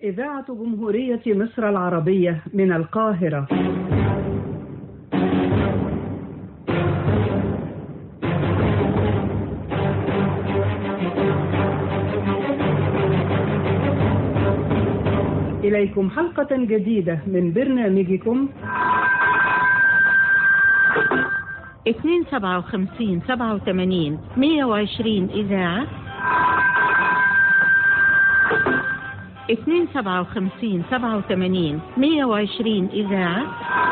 إذاعة جمهورية مصر العربية من القاهرة إليكم حلقة جديدة من برنامجكم اتنين سبعة وخمسين سبعة وثمانين مية وعشرين إذاعة اتنين سبعة وخمسين سبعة وثمانين مية وعشرين إذاعة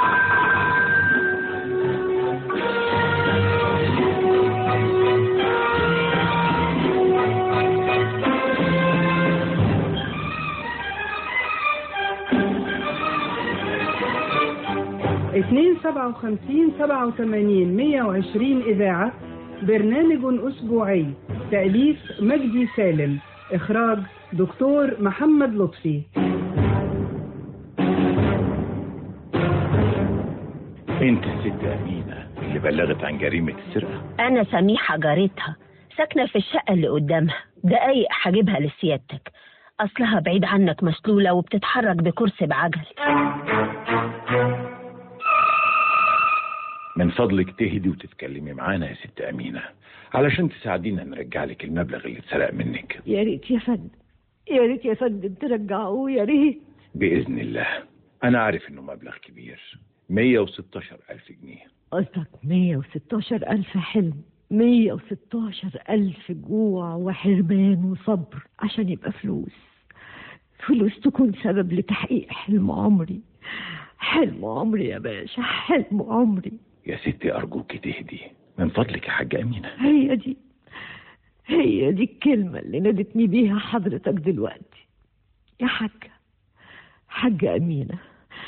اتنين سبعة وخمسين سبعة وثمانين مية وعشرين إذاعة برنامج أسبوعي تأليف مجدي سالم إخراج دكتور محمد لطفي انت الست امينه اللي بلغت عن جريمه السرقه أنا سميحة جارتها ساكنة في الشقة اللي قدامها دقايق هجيبها لسيادتك أصلها بعيد عنك مسلولة وبتتحرك بكرسي بعجل من فضلك تهدي وتتكلمي معانا يا ست امينه علشان تساعدينا نرجع لك المبلغ اللي اتسرق منك يا ريت يا فندم يا ريت يا فندم ترجعوه يا ريت باذن الله انا عارف انه مبلغ كبير 116 الف جنيه قصدك 116 ألف حلم 116 ألف جوع وحرمان وصبر عشان يبقى فلوس فلوس تكون سبب لتحقيق حلم عمري حلم عمري يا باشا حلم عمري يا ستي ارجوك تهدي من فضلك يا حاجه امينه هي دي هي دي الكلمة اللي نادتني بيها حضرتك دلوقتي يا حاجة حاجة أمينة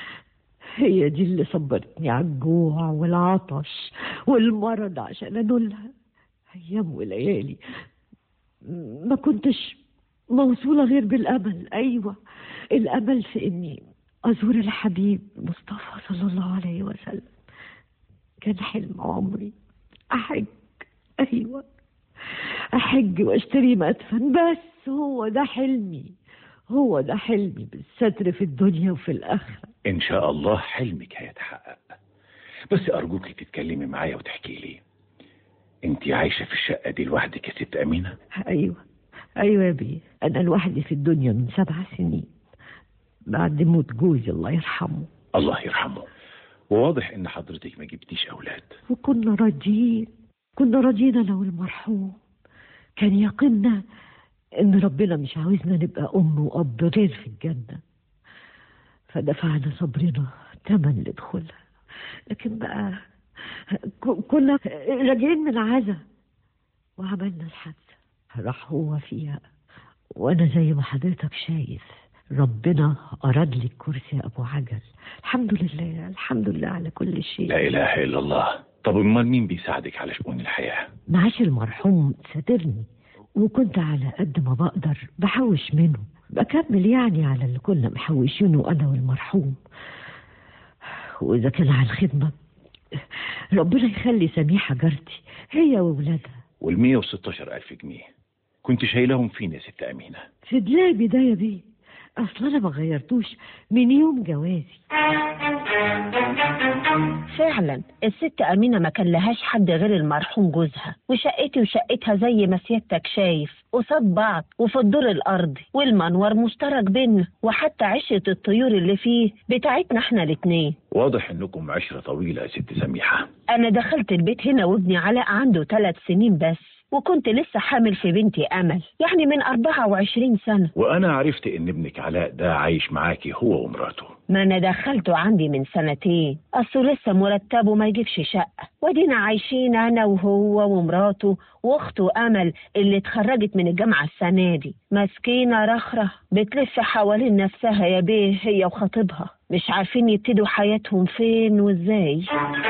هي دي اللي صبرتني على الجوع والعطش والمرض عشان أنولها أيام وليالي ما كنتش موصولة غير بالأمل أيوة الأمل في إني أزور الحبيب مصطفى صلى الله عليه وسلم كان حلم عمري أحج أيوة أحج وأشتري مدفن بس هو ده حلمي هو ده حلمي بالستر في الدنيا وفي الآخرة ان شاء الله حلمك هيتحقق بس ارجوك تتكلمي معايا وتحكي لي انت عايشه في الشقه دي لوحدك يا ست امينه أيوة أيوة يا بيه أنا لوحدي في الدنيا من سبع سنين بعد موت جوزي الله يرحمه الله يرحمه وواضح ان حضرتك ما جبتيش اولاد وكنا راضيين كنا راضيين أنا والمرحوم كان يقيننا إن ربنا مش عاوزنا نبقى أم وأب غير في الجنة فدفعنا صبرنا تمن لدخولها لكن بقى ك- كنا راجعين من عزا وعملنا الحادثة راح هو فيها وأنا زي ما حضرتك شايف ربنا أراد لي الكرسي أبو عجل الحمد لله الحمد لله على كل شيء لا اله الا الله طب امال مين بيساعدك على شؤون الحياه معاش المرحوم ساترني وكنت على قد ما بقدر بحوش منه بكمل يعني على اللي كنا محوشينه أنا والمرحوم وإذا كان على الخدمة ربنا يخلي سميحة جارتي هي وولادها وال 116 الف جنيه كنت شايلهم فين يا ست امينه في دلابي ده يا بيه أصل أنا ما غيرتوش من يوم جوازي فعلا الست أمينة ما كان لهاش حد غير المرحوم جوزها وشقتي وشقتها زي ما سيادتك شايف قصاد بعض وفي الدور الأرضي والمنور مشترك بينا وحتى عشة الطيور اللي فيه بتاعتنا احنا الاتنين واضح انكم عشره طويله يا ست سميحه أنا دخلت البيت هنا وابني علاء عنده ثلاث سنين بس وكنت لسه حامل في بنتي أمل يعني من 24 سنة وانا عرفت ان ابنك علاء ده عايش معاكي هو ومراته ما أنا دخلته عندي من سنتين أصله لسه مرتبه ما يجيبش شقة ودينا عايشين أنا وهو ومراته وأخته أمل اللي اتخرجت من الجامعة السنة دي مسكينة رخرة بتلف حوالين نفسها يا بيه هي وخطيبها مش عارفين يبتدوا حياتهم فين وازاي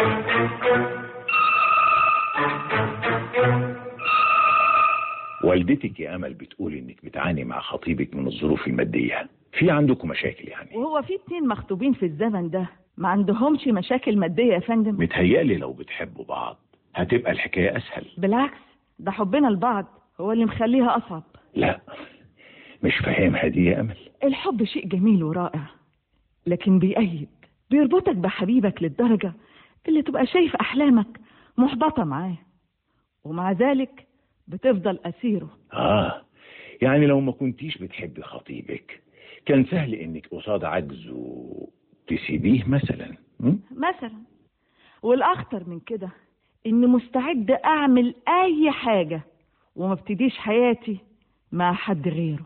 والدتك يا امل بتقول انك بتعاني مع خطيبك من الظروف الماديه في عندكم مشاكل يعني وهو في اتنين مخطوبين في الزمن ده ما عندهمش مشاكل مادية يا فندم متهيألي لو بتحبوا بعض هتبقى الحكايه اسهل بالعكس ده حبنا لبعض هو اللي مخليها أصعب لا مش فاهمها دي يا أمل الحب شيء جميل ورائع لكن بيأيد بيربطك بحبيبك للدرجة اللي تبقى شايف أحلامك محبطة معاه ومع ذلك بتفضل أسيره آه يعني لو ما كنتيش بتحبي خطيبك كان سهل إنك قصاد عجزه تسيبيه مثلا م? مثلا والأخطر من كده إني مستعد أعمل أي حاجة وما ابتديش حياتي مع حد غيره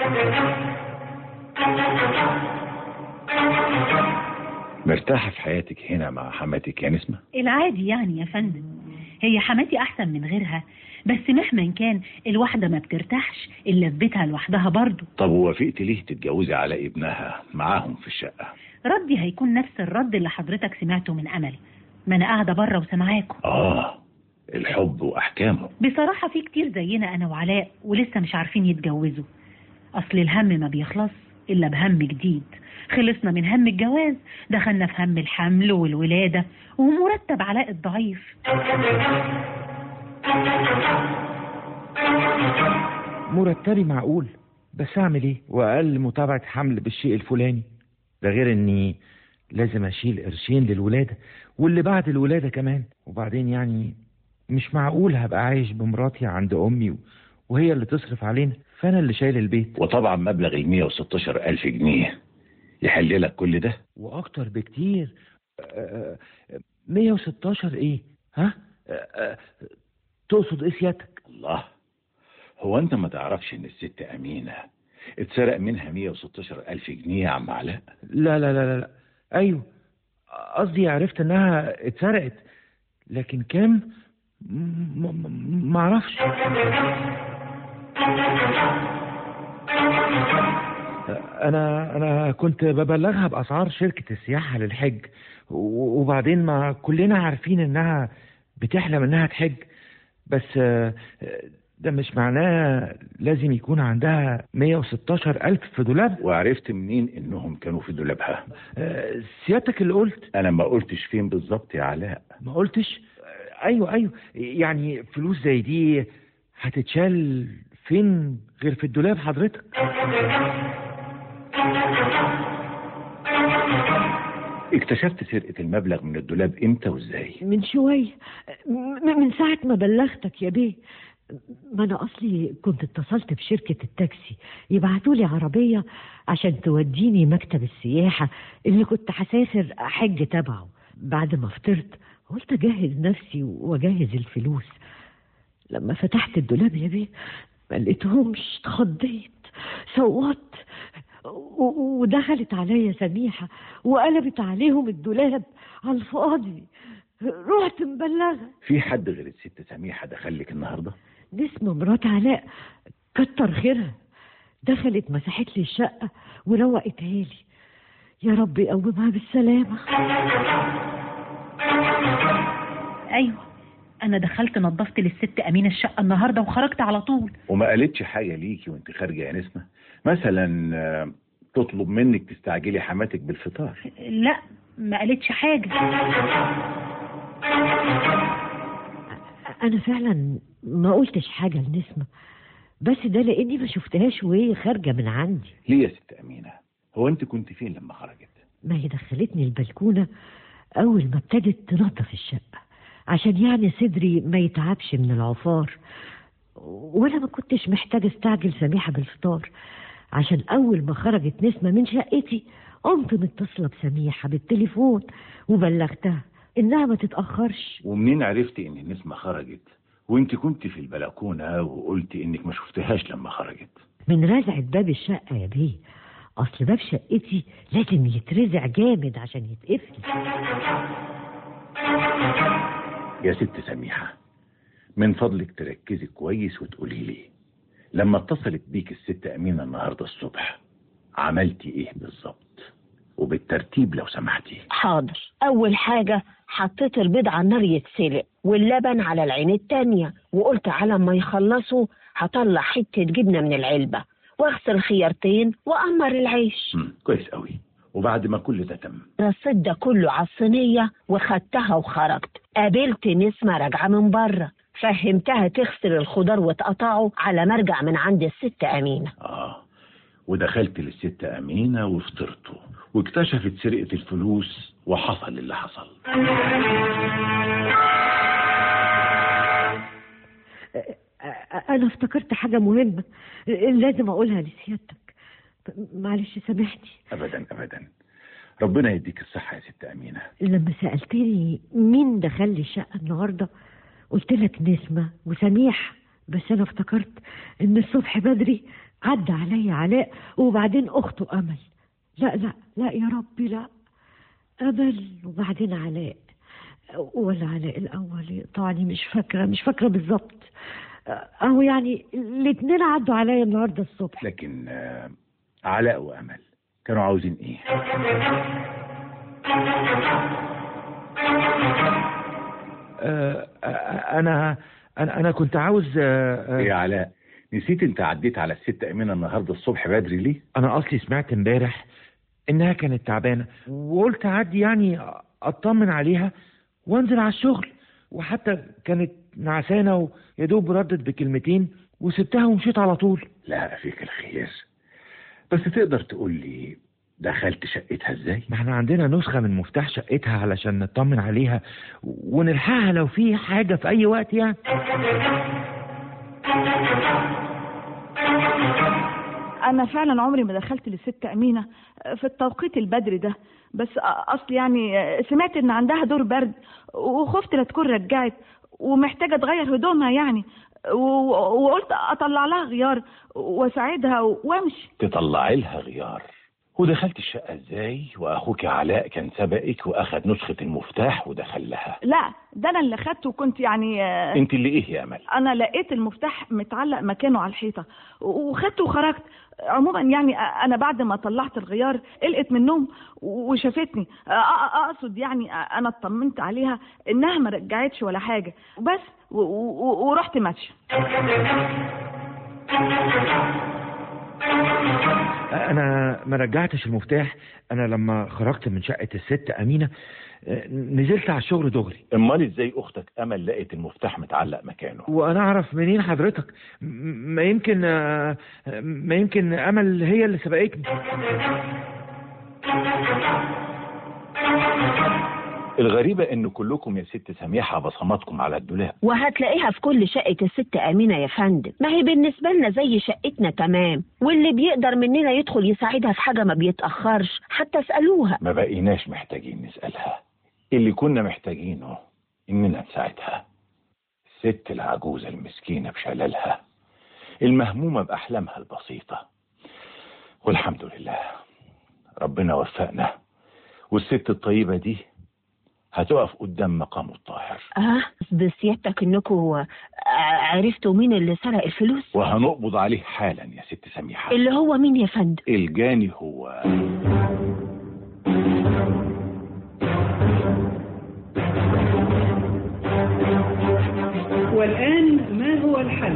مرتاحة في حياتك هنا مع حماتك يا نسمة العادي يعني يا فندم هي حماتي أحسن من غيرها بس مهما كان الواحدة ما بترتاحش إلا في بيتها لوحدها برضه طب ووافقت ليه تتجوزي على ابنها معاهم في الشقة ردي هيكون نفس الرد اللي حضرتك سمعته من أمل ما أنا قاعدة بره وسامعاكم آه الحب وأحكامه بصراحة في كتير زينا أنا وعلاء ولسه مش عارفين يتجوزوا أصل الهم ما بيخلص إلا بهم جديد خلصنا من هم الجواز دخلنا في هم الحمل والولادة ومرتب علاء الضعيف مرتبي معقول بس اعمل ايه واقل متابعة حمل بالشيء الفلاني ده غير اني لازم اشيل قرشين للولادة واللي بعد الولادة كمان وبعدين يعني مش معقول هبقى عايش بمراتي عند امي وهي اللي تصرف علينا فانا اللي شايل البيت وطبعا مبلغ ال 116 ألف جنيه يحل لك كل ده واكتر بكتير آه، آه، 116 ايه ها آه، آه، تقصد ايه سيادتك الله هو أنت ما تعرفش إن الست أمينة اتسرق منها 116 ألف جنيه يا عم علاء لا لا لا لا, لا. ايوه قصدي عرفت انها اتسرقت لكن كام م- م- ما اعرفش انا انا كنت ببلغها باسعار شركة السياحة للحج و- وبعدين ما كلنا عارفين انها بتحلم انها تحج بس آه، ده مش معناه لازم يكون عندها 116 ألف في دولاب وعرفت منين إنهم كانوا في دولابها آه، سيادتك اللي قلت أنا ما قلتش فين بالظبط يا علاء ما قلتش آه، ايوه ايوه يعني فلوس زي دي هتتشال فين غير في الدولاب حضرتك اكتشفت سرقة المبلغ من الدولاب إمتى وإزاي من شوية م- من ساعة ما بلغتك يا بيه ما أنا أصلي كنت اتصلت بشركة التاكسي يبعتولي عربية عشان توديني مكتب السياحة اللي كنت هسافر حج تبعه بعد ما فطرت قلت أجهز نفسي وأجهز الفلوس لما فتحت الدولاب يا بيه ما لقيتهمش اتخضيت صوت و- ودخلت عليا سميحة وقلبت عليهم الدولاب على الفاضي رحت مبلغة في حد غير الست سميحة دخلك النهاردة نسمة مرات علاء كتر خيرها دخلت مسحت لي الشقة وروقتها لي يا رب يقومها بالسلامة أيوة أنا دخلت نظفت للست أمينة الشقة النهاردة وخرجت على طول وما قالتش حاجة ليكي وانت خارجة يا نسمة مثلا آه، تطلب منك تستعجلي حماتك بالفطار لا ما قالتش حاجة أنا فعلا ما قلتش حاجة لنسمة بس ده لأني ما شفتهاش وهي خارجة من عندي ليه يا ست أمينة هو انت كنت فين لما خرجت ما هي دخلتني البلكونة أول ما ابتدت تنظف الشقة عشان يعني صدري ما يتعبش من العفار وأنا ما كنتش محتاجة استعجل سميحة بالفطار عشان أول ما خرجت نسمة من شقتي قمت متصلة بسميحة بالتليفون وبلغتها إنها ما تتأخرش ومنين عرفتي ان نسمة خرجت وانت كنت في البلكونة وقلتي انك ما شفتهاش لما خرجت من رزعة باب الشقة يا بيه أصل باب شقتي لازم يترزع جامد عشان يتقفل يا ست سميحة من فضلك تركزي كويس وتقولي لي لما اتصلت بيك الست أمينة النهاردة الصبح عملتي ايه بالظبط وبالترتيب لو سمحتي حاضر أول حاجة حطيت البيض على النار يتسلق واللبن على العين التانية وقلت على ما يخلصوا هطلع حتة جبنة من العلبة واغسل خيارتين وأمر العيش مم. كويس قوي وبعد ما كل ده تم رصيت ده كله على الصينية وخدتها وخرجت قابلت نسمة راجعة من بره فهمتها تغسل الخضار وتقطعه على مرجع من عند الست أمينة اه ودخلت للست أمينة وفطرته واكتشفت سرقة الفلوس وحصل اللي حصل أنا افتكرت حاجة مهمة لازم أقولها لسيادتك معلش سامحني أبدا أبدا ربنا يديك الصحة يا ست أمينة لما سألتني مين دخل لي الشقة النهاردة قلت لك نسمة وسميح بس أنا افتكرت إن الصبح بدري عدى عليا علاء وبعدين أخته أمل لا لا لا يا ربي لا أمل وبعدين علاء ولا علاء الأول يقطعني مش فاكرة مش فاكرة بالظبط أهو يعني الاتنين عدوا عليا النهاردة الصبح لكن آه، علاء وأمل كانوا عاوزين إيه آه، آه، انا انا انا كنت عاوز آه، يا آه، علاء نسيت أنت عديت على الست أمينة النهاردة الصبح بدري ليه انا اصلي سمعت امبارح انها كانت تعبانه وقلت اعدي يعني اطمن عليها وانزل على الشغل وحتى كانت نعسانه ويا دوب ردت بكلمتين وسبتها ومشيت على طول لا فيك الخير بس تقدر تقول لي دخلت شقتها ازاي ما احنا عندنا نسخه من مفتاح شقتها علشان نطمن عليها ونلحقها لو في حاجه في اي وقت يعني انا فعلا عمري ما دخلت للست امينه في التوقيت البدري ده بس اصل يعني سمعت ان عندها دور برد وخفت لا تكون رجعت ومحتاجه تغير هدومها يعني و- وقلت اطلع لها غيار واساعدها وامشي تطلعي لها غيار ودخلت الشقة ازاي واخوك علاء كان سبقك واخد نسخة المفتاح ودخل لها لا ده انا اللي خدته وكنت يعني آه، انت اللي ايه يا امل انا لقيت المفتاح متعلق مكانه على الحيطه وخدته وخرجت عموما يعني انا بعد ما طلعت الغيار قلقت من النوم وشافتني أ- أ- اقصد يعني انا اطمنت عليها انها ما رجعتش ولا حاجه بس و- و- ورحت ماشيه انا ما رجعتش المفتاح انا لما خرجت من شقه الست امينه آه، نزلت على الشغل دغري امال ازاي اختك امل لقيت المفتاح متعلق مكانه وانا اعرف منين حضرتك م- ما يمكن آه، ما يمكن امل هي اللي سبقتني الغريبة ان كلكم يا ست سميحة بصماتكم على الدولاب وهتلاقيها في كل شقة الست أمينة يا فندم ما هي بالنسبة لنا زي شقتنا تمام واللي بيقدر مننا يدخل يساعدها في حاجة ما بيتأخرش حتى اسألوها ما بقيناش محتاجين نسألها اللي كنا محتاجينه اننا نساعدها الست العجوزة المسكينة بشلالها المهمومة بأحلامها البسيطة والحمد لله ربنا وفقنا والست الطيبة دي هتقف قدام مقامه الطاهر اه بسيادتك انكم عرفتوا مين اللي سرق الفلوس وهنقبض عليه حالا يا ست سميحة اللي هو مين يا فندم الجاني هو والآن ما هو الحل؟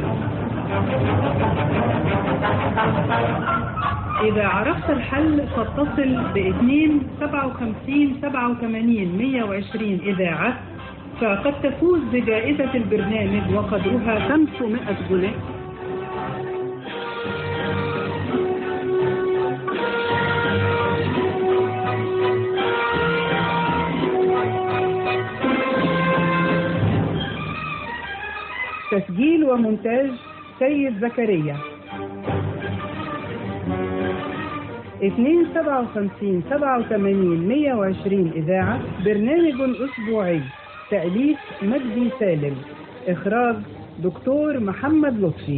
إذا عرفت الحل فاتصل ب 2 57 87 120 إذاعة فقد تفوز بجائزة البرنامج وقدرها 500 جنيه تسجيل ومونتاج سيد زكريا 2 57 87 120 إذاعة برنامج أسبوعي تأليف مجدي سالم إخراج دكتور محمد لطفي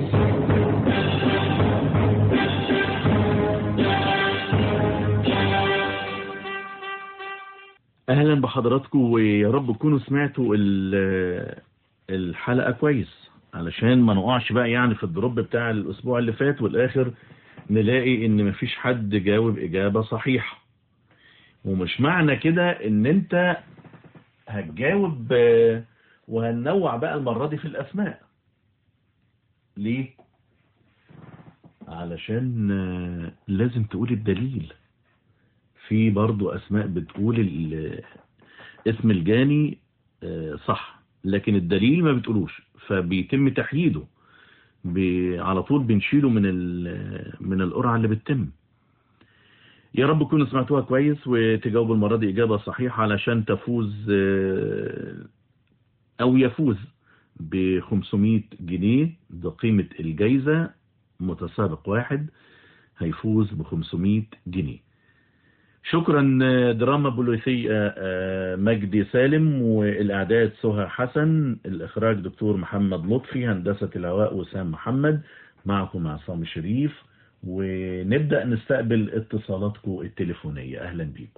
اهلا بحضراتكم ويا رب تكونوا سمعتوا ال- الحلقة كويس علشان ما نقعش بقى يعني في الدروب بتاع الاسبوع اللي فات والاخر نلاقي ان مفيش حد جاوب اجابة صحيحة ومش معنى كده ان انت هتجاوب آه، وهننوع بقى المرة دي في الاسماء ليه علشان آه، لازم تقول الدليل في برضو اسماء بتقول ال- اسم الجاني آه، صح لكن الدليل ما بتقولوش فبيتم تحييده ب- على طول بنشيله من ال- من القرعة اللي بتتم يا رب تكونوا سمعتوها كويس وتجاوبوا المرة دي إجابة صحيحة علشان تفوز آه، أو يفوز ب 500 جنيه ده قيمة الجايزة متسابق واحد هيفوز ب 500 جنيه شكرا آه، دراما بوليسية آه، مجدي سالم والإعداد سهى حسن الإخراج دكتور محمد لطفي هندسة الهواء وسام محمد معكم عصام شريف ونبدأ نستقبل اتصالاتكم التليفونية أهلا بيكم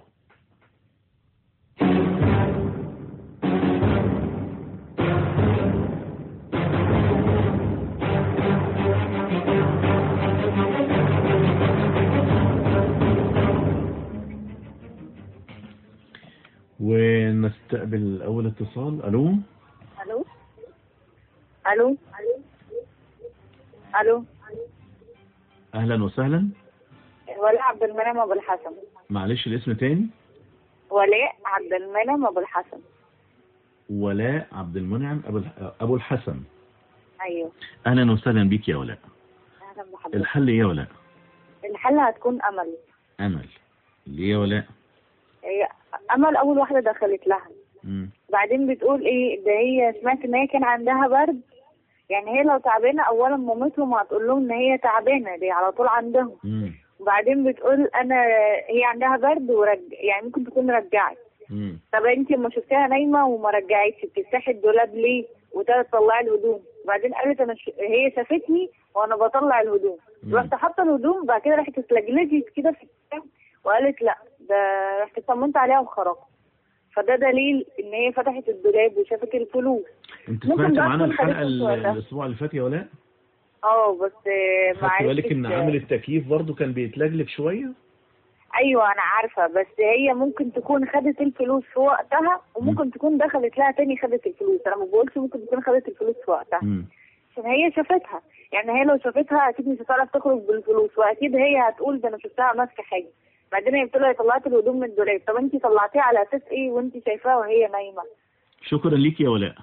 ونستقبل أول اتصال ألو الو الو الو أهلا وسهلا ولاء عبد المنعم ابو الحسن معلش الاسم تاني ولاء عبد المنعم ابو الحسن ولاء عبد المنعم أبو الح- أبو الحسن ايوه أهلا وسهلا بيك يا ولاء اهلا بحضرتك الحل إيه يا ولاء الحل هتكون امل أمل ليه يا ولاء هي امل اول واحده دخلت لها مم. بعدين بتقول ايه ده هي سمعت ان هي كان عندها برد يعني هي لو تعبانه اولا مامتهم هتقول لهم ان هي تعبانه دي على طول عندهم مم. وبعدين بتقول انا هي عندها برد ورج يعني ممكن تكون رجعت مم. طب انت لما شفتها نايمه وما رجعتش بتفتحي الدولاب ليه وتقعد تطلعي الهدوم بعدين قالت انا ش... هي شافتني وانا بطلع الهدوم مم. رحت حاطه الهدوم بعد كده راحت اتلجلجت كده في الكتاب وقالت لا ده رحت طمنت عليها وخرجت فده دليل ان هي فتحت الدولاب وشافت الفلوس انت ممكن سمعت بقى معانا تكون الحلقة خدت ال- السؤال ده. الأسبوع اللي فات يا ولاء اه بس آه، ما خدت بالك إن عرفتش- عامل التكييف برضو كان بيتلجلج شوية ايوه انا عارفه بس هي ممكن تكون خدت الفلوس في وقتها وممكن تكون دخلت لها تاني خدت الفلوس انا ما بقولش ممكن تكون خدت الفلوس في وقتها مم. عشان هي شافتها يعني هي لو شافتها اكيد مش هتعرف تخرج بالفلوس واكيد هي هتقول ده انا شفتها ماسكه حاجه بعدين هي بتقول لها طلعت الهدوم من الدولاب طب انت طلعتيها على اساس ايه وانت شايفاها وهي نايمه شكرا ليك يا ولاء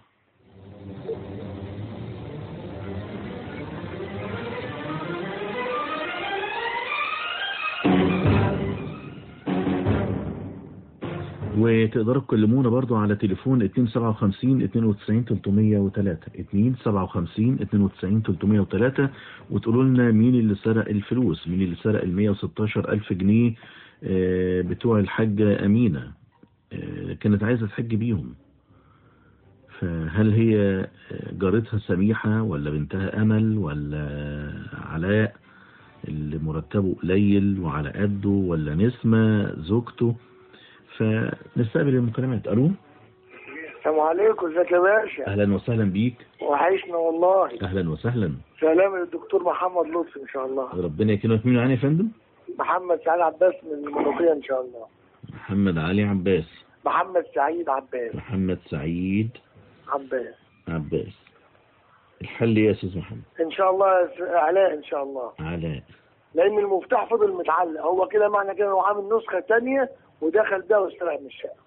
وتقدروا تكلمونا برضو على تليفون 257 92 303 257 92 303 وتقولوا لنا مين اللي سرق الفلوس مين اللي سرق ال 116 ألف جنيه آه، بتوع الحاجة أمينة آه، كانت عايزة تحج بيهم فهل هي جارتها سميحة ولا بنتها أمل ولا علاء اللي مرتبه قليل وعلى قده ولا نسمة زوجته فنستقبل المكالمات ألو السلام عليكم ازيك يا باشا أهلا وسهلا بيك وحشنا والله أهلا وسهلا سلام للدكتور محمد لطفي ان شاء الله ربنا يكرمك مين معانا يا فندم محمد سعيد عباس من المنوفيه ان شاء الله محمد علي عباس محمد سعيد عباس محمد سعيد عباس عباس الحل إيه يا أستاذ محمد ان شاء الله يا س- علاء ان شاء الله علاء لان المفتاح فضل متعلق هو كده معنى كده انه عامل نسخه تانية ودخل بيها واستلم من الشقه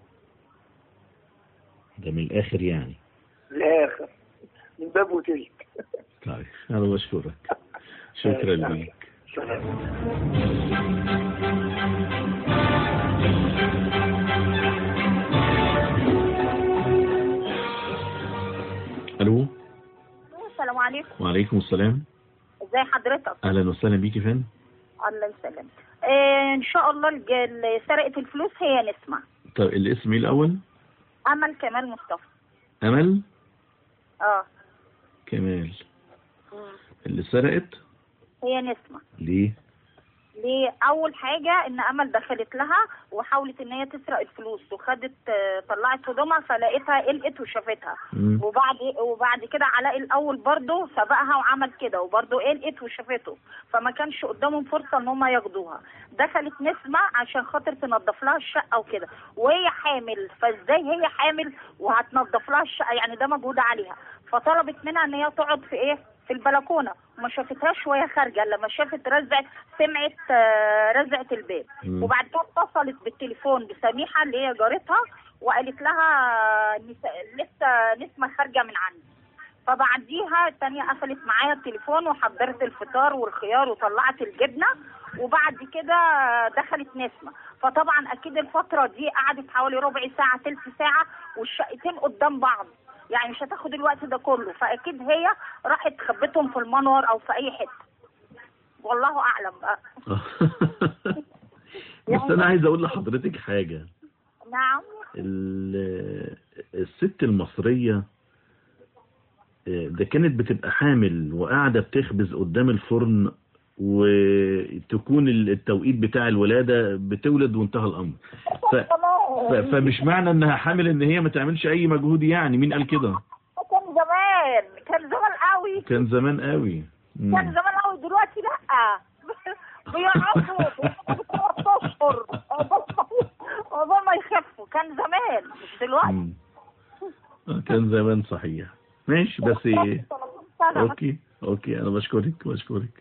ده من الآخر يعني الاخر من باب وتلك طيب أنا بشكرك شكرا لك ألو السلام عليكم وعليكم السلام ازي حضرتك أهلا وسهلا بيك يا فندم الله يسلمك آه ان شاء الله الج- اللي سرقت الفلوس هي نسمه طب الاسم ايه الأول امل كمال مصطفى أمل اه كمال اللي سرقت هي نسمه ليه ليه اول حاجه ان امل دخلت لها وحاولت ان هي تسرق الفلوس وخدت آه، طلعت هدومها فلقيتها قلقت وشافتها مم. وبعد وبعد كده علاء الاول برضه سبقها وعمل كده وبرضه قلقت وشافته فما كانش قدامهم فرصه ان هم ياخدوها دخلت نسمه عشان خاطر تنظف لها الشقه وكده وهي حامل فازاي هي حامل وهتنظف لها الشقه يعني ده مجهود عليها فطلبت منها ان هي تقعد في ايه في البلكونه وما شافتهاش وهي خارجه لما شافت رزعت سمعت آه، رزعه الباب مم. وبعد كده اتصلت بالتليفون بسميحه اللي هي جارتها وقالت لها نس- لسه نسمه خارجه من عندي فبعديها التانية قفلت معايا التليفون وحضرت الفطار والخيار وطلعت الجبنة وبعد كده دخلت نسمة فطبعا اكيد الفترة دي قعدت حوالي ربع ساعة تلت ساعة والشقتين قدام بعض يعني مش هتاخد الوقت ده كله فاكيد هي راحت خبتهم في المنور او في اي حتة والله اعلم بقى بس انا عايز اقول لحضرتك حاجة نعم ال- الست المصرية آه، ده كانت بتبقى حامل وقاعدة بتخبز قدام الفرن وتكون ال- التوقيت بتاع الولادة بتولد وانتهى الأمر ف... ف... فمش معنى انها حامل ان هي ما تعملش اي مجهود يعني مين قال كده كان زمان كان زمان قوي كان زمان قوي كان مم. زمان قوي دلوقتي لا بيقعدوا ثلاث اشهر عقبال ما يخفوا كان زمان مش دلوقتي مم. آه، كان زمان صحيح ماشي بس سنة. اوكي اوكي انا بشكرك بشكرك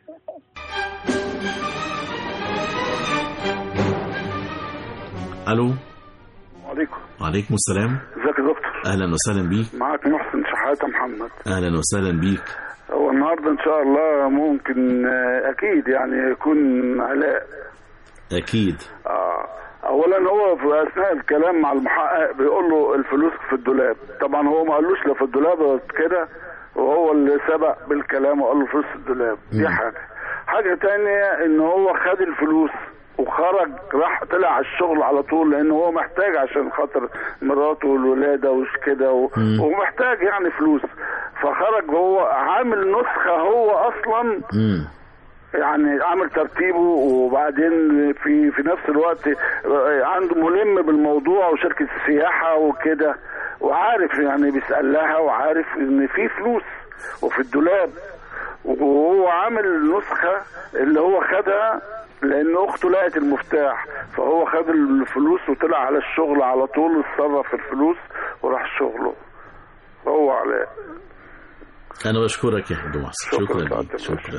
الو عليكم وعليكم السلام ازيك يا دكتور اهلا وسهلا بيك معاك محسن شحاتة محمد اهلا وسهلا بيك هو النهارده ان شاء الله ممكن آه، اكيد يعني يكون علاء اكيد آه. اولا هو في اثناء الكلام مع المحقق بيقول له الفلوس في الدولاب طبعا هو ما قالوش لا في الدولاب ولا كده وهو اللي سبق بالكلام وقال له الفلوس في الدولاب دي حاجه حاجه تانية ان هو خد الفلوس وخرج راح طلع على الشغل على طول لان هو محتاج عشان خاطر مراته والولاده وش كده و... مم. ومحتاج يعني فلوس فخرج هو عامل نسخه هو اصلا مم. يعني عامل ترتيبه وبعدين في في نفس الوقت عنده ملم بالموضوع وشركة السياحة وكده وعارف يعني بيسأل لها وعارف ان في فلوس وفي الدولاب وهو عامل نسخة اللي هو خدها لان اخته لقت المفتاح فهو خد الفلوس وطلع على الشغل على طول اتصرف في الفلوس وراح شغله هو علاء انا بشكرك يا حاج محسن شكراً شكرا سعادة ليك شكرا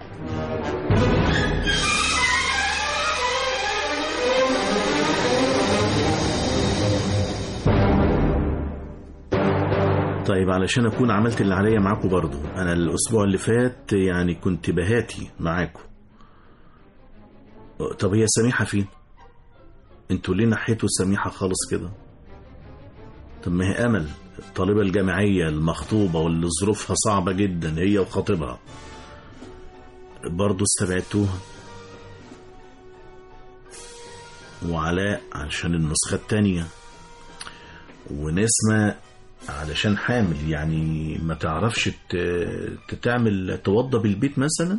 طيب علشان اكون عملت اللي عليا معاكم برضو انا الاسبوع اللي فات يعني كنت بهاتي معاكم طب هي سميحة فين انتوا ليه نحيتوا سميحة خالص كده طب ما هي امل الطالبة الجامعية المخطوبة واللي ظروفها صعبة جدا هي وخطيبها برضو استبعدتوها وعلاء علشان النسخة التانية ونسمة علشان حامل يعني ما تعرفش ت- تتعمل توضى بالبيت مثلا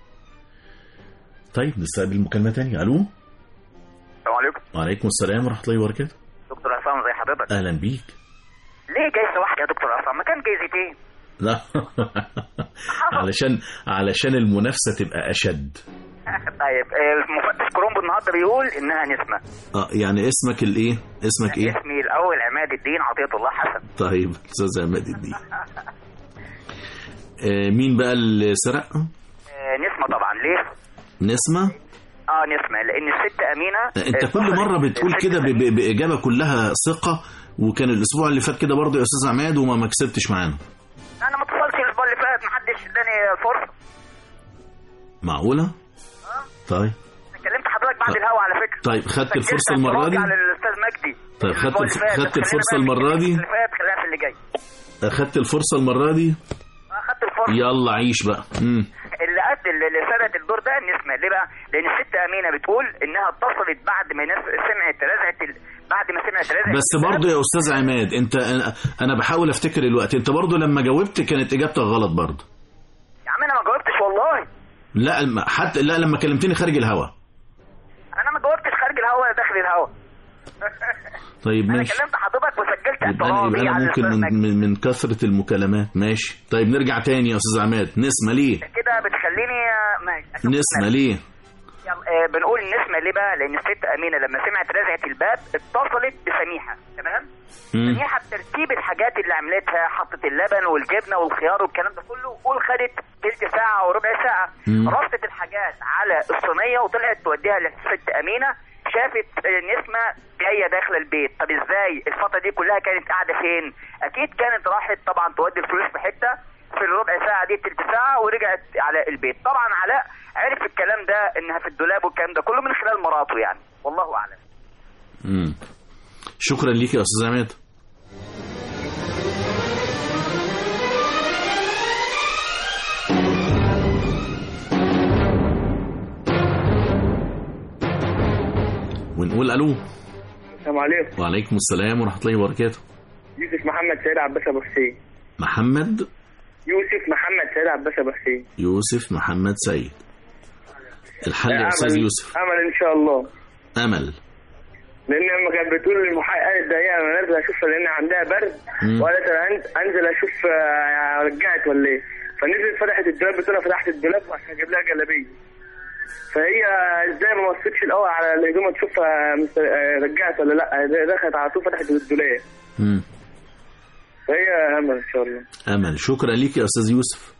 طيب نستقبل مكالمة تانية ألو السلام عليكم وعليكم السلام ورحمة الله وبركاته دكتور عصام زي حضرتك أهلا بيك ليه جايزه واحده يا دكتور عصام ما كان جايزتين لا علشان علشان المنافسة تبقى أشد طيب آه، المفتش كرومبو النهارده بيقول انها نسمه اه يعني اسمك الايه اسمك ايه اسمي الاول عماد الدين عطيه الله حسن طيب استاذ عماد الدين آه مين بقى اللي سرق آه، نسمه طبعا ليه نسمة اه نسمه لان الست امينه انت آه، كل مرة صحت- بتقول الست كده ب- أمينة. ب- بإجابة كلها ثقة وكان الأسبوع اللي فات كده برضه يا أستاذ عماد وما ما كسبتش معانا انا ما اتصلتش الاسبوع اللي فات محدش اداني فرصه معقولة؟ طيب انا كلمت حضرتك بعد الهوا على فكره طيب خدت سجلت الفرصة المرة اعتراضي دي؟ على الاستاذ مجدي طيب خدت الأسبوع اللي الف- فات. خدت خلينا الفرصة بقى في المرة دي؟ اللي فات خلينا في اللي جاي أخدت الفرصة المرة دي؟ اخدت الفرصه يلا عيش بقى مم. اللي قد اللي اللي سرقت الدور ده نسمة ليه بقى؟ لأن الست أمينة بتقول إنها اتصلت بعد ما ناس سمعت رزعت ال... بعد ما سمعت رزعت بس برضه يا أستاذ عماد أنت أنا- أنا بحاول أفتكر الوقت أنت برضه لما جاوبت كانت إجابتك غلط برضه يا عم أنا ما جاوبتش والله لا الم- حتى لا لما كلمتني خارج الهوا أنا ما جاوبتش خارج الهوا ولا داخل الهوا طيب أنا ماشي كلمت حضرتك وسجلت يبقى انا اعتراضي يبقى انا على ممكن الأستاذ من, مجدي من, من كثرة المكالمات ماشي طيب نرجع تاني يا استاذ عماد نسمة ليه كده بتخليني آه، ماشي أشوف نسمة نفسي. ليه يلا آه بنقول نسمة ليه بقى؟ لأن الست أمينة لما سمعت رزعة الباب اتصلت بسميحة تمام؟ مم. سميحة بترتيب الحاجات اللي عملتها حطت اللبن والجبنه والخيار والكلام ده كله قول خدت تلت ساعه او ربع ساعه مم. رصت الحاجات على الصينيه وطلعت توديها للست امينه شافت آه، نسمه جايه داخله البيت طب ازاي الفتره دي كلها كانت قاعده فين اكيد كانت راحت طبعا تودي الفلوس في حته في الربع ساعه دي تلت ساعه ورجعت علاء البيت طبعا علاء عرف الكلام ده انها في الدولاب والكلام ده كله من خلال مراته يعني والله اعلم مم. شكرا ليك يا استاذ عماد ونقول الو السلام عليكم وعليكم السلام ورحمه الله وبركاته يوسف محمد سيد عباس ابو حسين محمد يوسف محمد سيد عباس ابو حسين يوسف محمد سيد الحل يا استاذ أمل- يوسف امل ان شاء الله امل لان لما كانت بتقول للمحقق قالت ده هي انا نازله اشوفها لان عندها برد مم. وقالت انا أن- انزل اشوف آه، رجعت ولا ايه فنزلت فتحت الدولاب بتقول لها فتحت الدولاب عشان اجيب لها جلابيه فهي ازاي ما بصتش الاول على الهدوم تشوفها مس- آه، رجعت ولا لا دخلت على طول فتحت الدولاب مم. فهي امل ان شاء الله امل شكرا ليك يا استاذ يوسف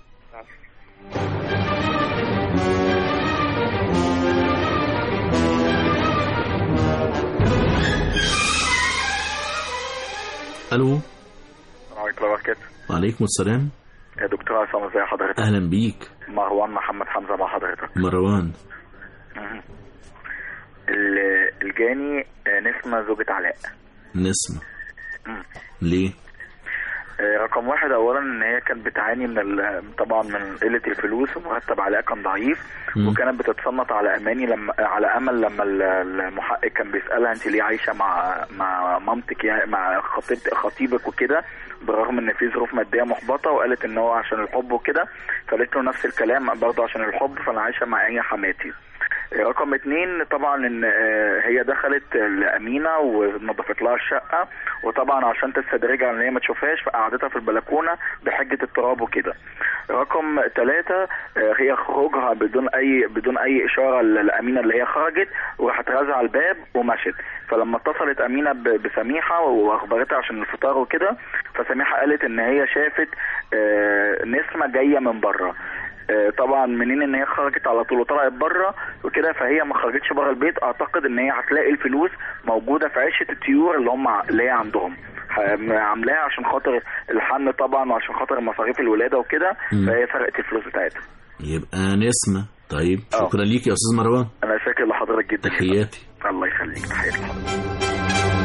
الو السلام عليكم ورحمة الله وبركاته وعليكم السلام يا دكتور عصام ازي حضرتك اهلا بيك مروان محمد حمزة مع حضرتك مروان مهم. ال- الجاني آه، نسمة زوجة علاء نسمة مم. ليه آه، رقم واحد اولا ان هي كانت بتعاني من ال- طبعا من قله الفلوس ومرتب علاء كان ضعيف مم. وكانت بتتصنت على اماني لما على امل لما ال- المحقق كان بيسالها انت ليه عايشه مع مع مامتك يعني مع خطيبت خطيبك وكده بالرغم ان في ظروف ماديه محبطه وقالت ان هو عشان الحب وكده فقالت له نفس الكلام برضه عشان الحب فانا عايشه مع هي حماتي رقم اتنين طبعا ان آه، هي دخلت لامينه ونظفت لها الشقه وطبعا عشان تستدرجها ان هي ما تشوفهاش فقعدتها في البلكونه بحجه التراب وكده رقم ثلاثة هي خروجها بدون اي بدون اي اشاره ل- لامينه اللي هي خرجت وراحت رازعه الباب ومشت فلما اتصلت امينه ب- بسميحه واخبرتها عشان الفطار وكده فسميحه قالت ان هي شافت آه، نسمه جايه من بره آه، طبعا منين ان هي خرجت على طول وطلعت بره وكده فهي ما خرجتش بره البيت اعتقد ان هي هتلاقي الفلوس موجوده في عشه الطيور اللي هم ع- اللي هي عندهم ح- عاملاها عشان خاطر الحن طبعا وعشان خاطر مصاريف الولاده وكده مم. فهي سرقت الفلوس بتاعتها يبقى نسمة طيب شكرا ليك يا استاذ مروان انا شاكر لحضرتك جدا تحياتي الله يخليك تحياتي لحضرتك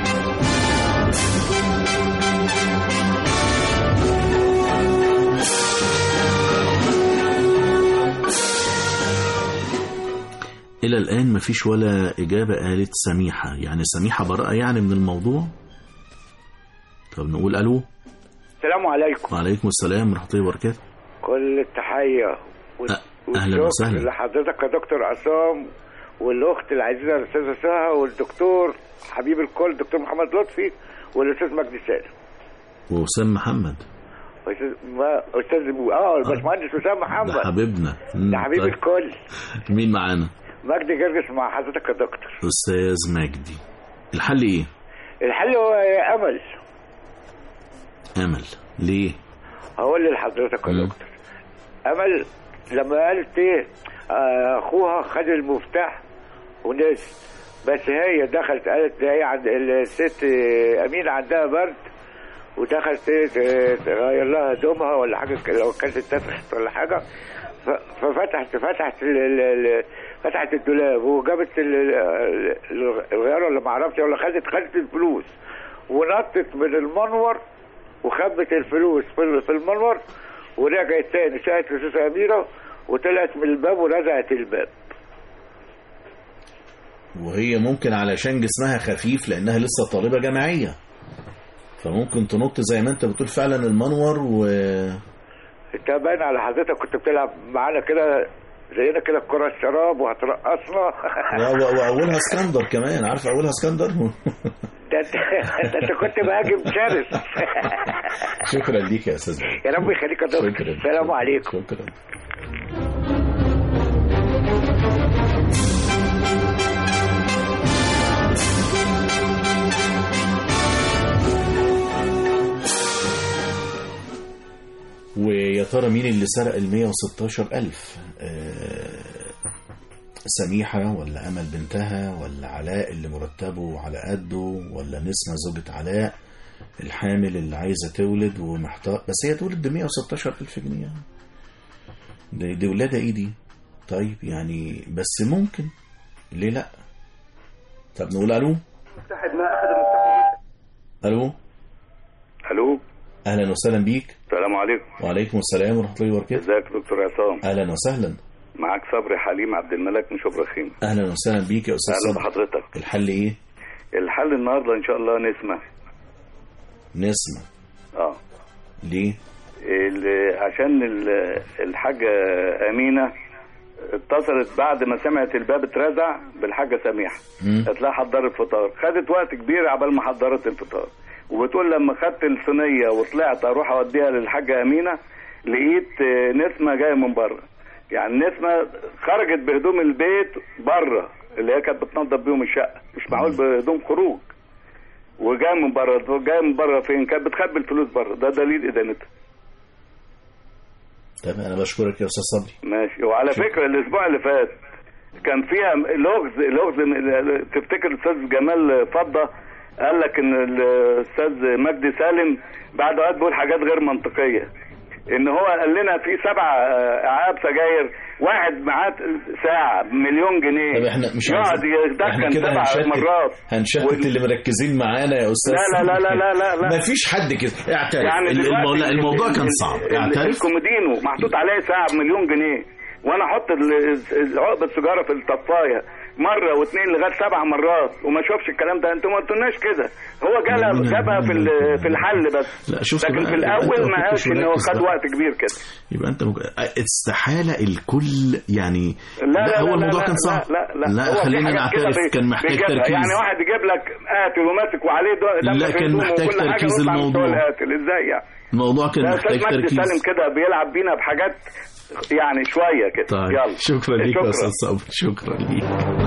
الى الان مفيش ولا اجابة قالت سميحة يعني سميحة براءة يعني من الموضوع طب نقول الو السلام عليكم وعليكم السلام ورحمة الله وبركاته كل التحية وال- اهلا والشكر وسهلا لحضرتك يا دكتور عصام والاخت العزيزه الاستاذه سهى والدكتور حبيب الكل دكتور محمد لطفي والاستاذ مجدي سالم وسام محمد واستاذ ما استاذ اه الباشمهندس وسام محمد ده حبيبنا مم، ده حبيب طيب. الكل مين معانا مجدي جرجس مع حضرتك يا دكتور استاذ مجدي الحل ايه الحل هو امل امل ليه هقول لحضرتك يا دكتور امل لما قالت ايه آه، اخوها خد المفتاح ونزل بس هي دخلت قالت ده هي عند الست آه، امينه عندها برد ودخلت ايه ت- تغير لها هدومها ولا حاجه كده، لو كانت اتسخت ولا حاجه ف- ففتحت فتحت ال- ال- ال- فتحت الدولاب وجابت ال- ال- ال- الغيار ولا ما اعرفش ولا خدت خدت الفلوس ونطت من المنور وخبت الفلوس في في المنور ورجعت تاني ساعت الاستاذه اميره وطلعت من الباب ورزعت الباب وهي ممكن علشان جسمها خفيف لانها لسه طالبة جامعية فممكن تنط زي ما انت بتقول فعلا المنور و انت باين على حضرتك كنت بتلعب معانا كده زينا كده الكرة الشراب وهترقصنا و- و- واولها اسكندر كمان عارف اولها اسكندر ده انت ده انت كنت مهاجم شرس شكرا ليك يا استاذ مجدي. يا رب يخليك يا دكتور شكرا. السلام عليكم شكرا ويا ترى مين اللي سرق ال 116 ألف آه، سميحة ولا أمل بنتها ولا علاء اللي مرتبه على قده ولا نسمة زوجة علاء الحامل اللي عايزة تولد ومحتار بس هي تولد ب 116 ألف جنيه يعني. دي, دي ولادة ايه دي طيب يعني بس ممكن ليه لا طب نقول الو مفتاح ما اخذ المفتاح الو الو اهلا وسهلا بيك السلام عليكم وعليكم السلام ورحمه الله وبركاته ازيك يا دكتور عصام اهلا وسهلا معاك صبري حليم عبد الملك من شبرا خيمة اهلا وسهلا بيك يا استاذ اهلا صبري بحضرتك الحل ايه الحل النهارده ان شاء الله نسمة نسمع اه ليه ال- عشان ال- الحاجة أمينة اتصلت بعد ما سمعت الباب اترزع بالحاجة سميحة مم. قالت لها حضري الفطار خدت وقت كبير عبال ما حضرت الفطار وبتقول لما خدت الصينية وطلعت اروح اوديها للحاجة أمينة لقيت آه، نسمة جاية من بره يعني نسمة خرجت بهدوم البيت بره اللي هي كانت بتنظف بيهم الشقة مش معقول بهدوم خروج وجايه من بره جايه من بره فين كانت بتخبي الفلوس بره ده دليل ادانتها طب انا بشكرك يا استاذ صبري ماشي وعلى فكره الاسبوع اللي فات كان فيها لغز لغز تفتكر الاستاذ جمال فضه قال لك ان الاستاذ مجدي سالم بعد وقت بيقول حاجات غير منطقيه ان هو قال لنا في سبع آه، اعاب سجاير واحد معاه ساعه بمليون جنيه طب احنا مش يقعد عايزين- احنا يدخن كده سبع هنشتت مرات هنشتت اللي مركزين معانا يا استاذ لا لا لا لا لا لا. مفيش حد كده اعترف يعني ال- دلوقتي المو- لا، الموضوع ال- كان ال- صعب ال- اعترف الكومودينو محطوط عليه ساعه بمليون جنيه وانا احط ال- ال- عقبه السيجاره في الطفايه مره واثنين لغايه سبع مرات وما اشوفش الكلام ده انتوا ما قلتولناش كده هو جالها جابها في ال- في الحل بس لا شفت لكن بقى، في يبقى أنت الاول ما ما كنتش قالش انه مركز خد بقى. وقت كبير كده يبقى انت مك... استحاله الكل يعني لا لا هو لا الموضوع لا كان لا صعب لا لا, لا هو في خلينا حاجات كده نعترف بي- كان محتاج بيجيبها. تركيز يعني واحد يجيب لك قاتل وماسك وعليه دم لا، في كان هدومه محتاج وكل حاجة تركيز ويطلع من الموضوع. بتوع القاتل ازاي يعني الموضوع كان ده محتاج استاذ مجدي تركيز سالم كده بيلعب بينا بحاجات يعني شويه كده طيب يلا شكرا ليك يا شكرا. استاذ صبري شكرا ليك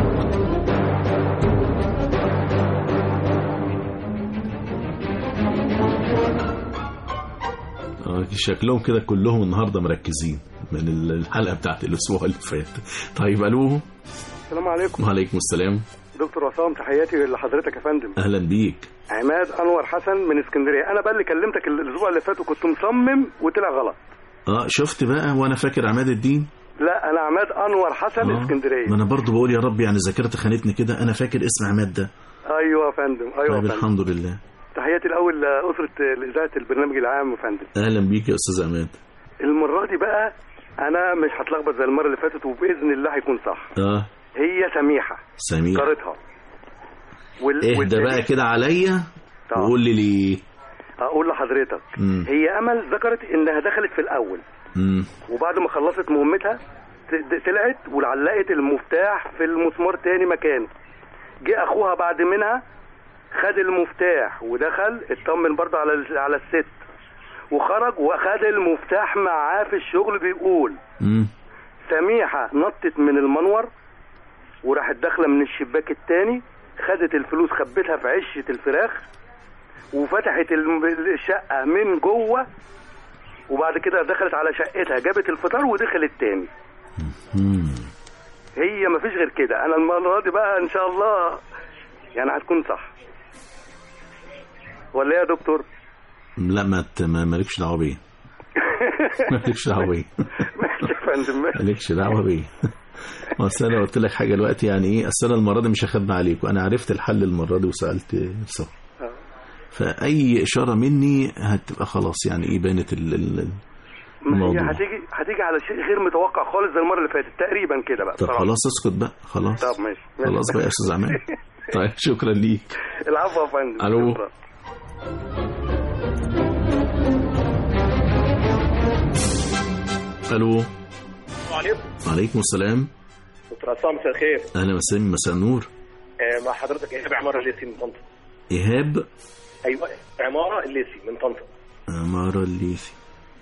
آه، شكلهم كده كلهم النهارده مركزين من الحلقه بتاعت الاسبوع اللي فات طيب الو السلام عليكم وعليكم السلام دكتور عصام تحياتي لحضرتك يا فندم اهلا بيك عماد انور حسن من اسكندريه انا بقى اللي كلمتك الاسبوع اللي فات وكنت مصمم وطلع غلط اه شفت بقى وانا فاكر عماد الدين لا انا عماد انور حسن آه، اسكندريه ما انا برضو بقول يا رب يعني ذاكرتي خانتني كده انا فاكر اسم عماد ده ايوه يا فندم ايوه طيب يا فندم الحمد لله تحياتي الاول لاسره اذاعه البرنامج العام يا فندم اهلا بيك يا استاذ عماد المره دي بقى انا مش هتلخبط زي المره اللي فاتت وباذن الله هيكون صح اه هي سميحه سميح جارتها وال... اهدى والدليل- بقى كده عليا وقول لي ليه اقول لحضرتك مم. هي امل ذكرت انها دخلت في الاول مم. وبعد ما خلصت مهمتها ت- طلعت وعلقت المفتاح في المسمار تاني مكانه جه اخوها بعد منها خد المفتاح ودخل اطمن برضه على ال- على الست وخرج واخد المفتاح معاه في الشغل بيقول مم. سميحه نطت من المنور وراحت داخله من الشباك التاني خدت الفلوس خبتها في عشه الفراخ وفتحت الم- الشقه من جوه وبعد كده دخلت على شقتها جابت الفطار ودخلت تاني مم. هي مفيش غير كده انا المره دي بقى ان شاء الله يعني هتكون صح ولا إيه يا دكتور لا ما ت- ما- مالكش دعوه بيه مالكش دعوه بيه ماشي يا فندم ماشي. مالكش دعوه بيه ما أصل انا قلت لك حاجه دلوقتي يعني ايه اصل انا المره دي مش هخبي عليك وانا عرفت الحل المره دي وسالت صح آه. فاي اشاره مني هتبقى خلاص يعني ايه بانت ال- ال- ما هي الموضوع هتيجي هتيجي على شيء غير متوقع خالص زي المره اللي فاتت تقريبا كده بقى طب بصراحة. خلاص اسكت بقى خلاص طب ماشي ماشي. خلاص بقى يا استاذ عماد طيب شكرا ليك العفو يا فندم ألو. شكرا. الو وعليكم وعليكم السلام دكتور عصام مساء الخير اهلا وسهلا مساء النور آه، مع حضرتك ايهاب عماره الليثي من طنطا ايهاب ايوه عماره الليثي من طنطا عمارة الليثي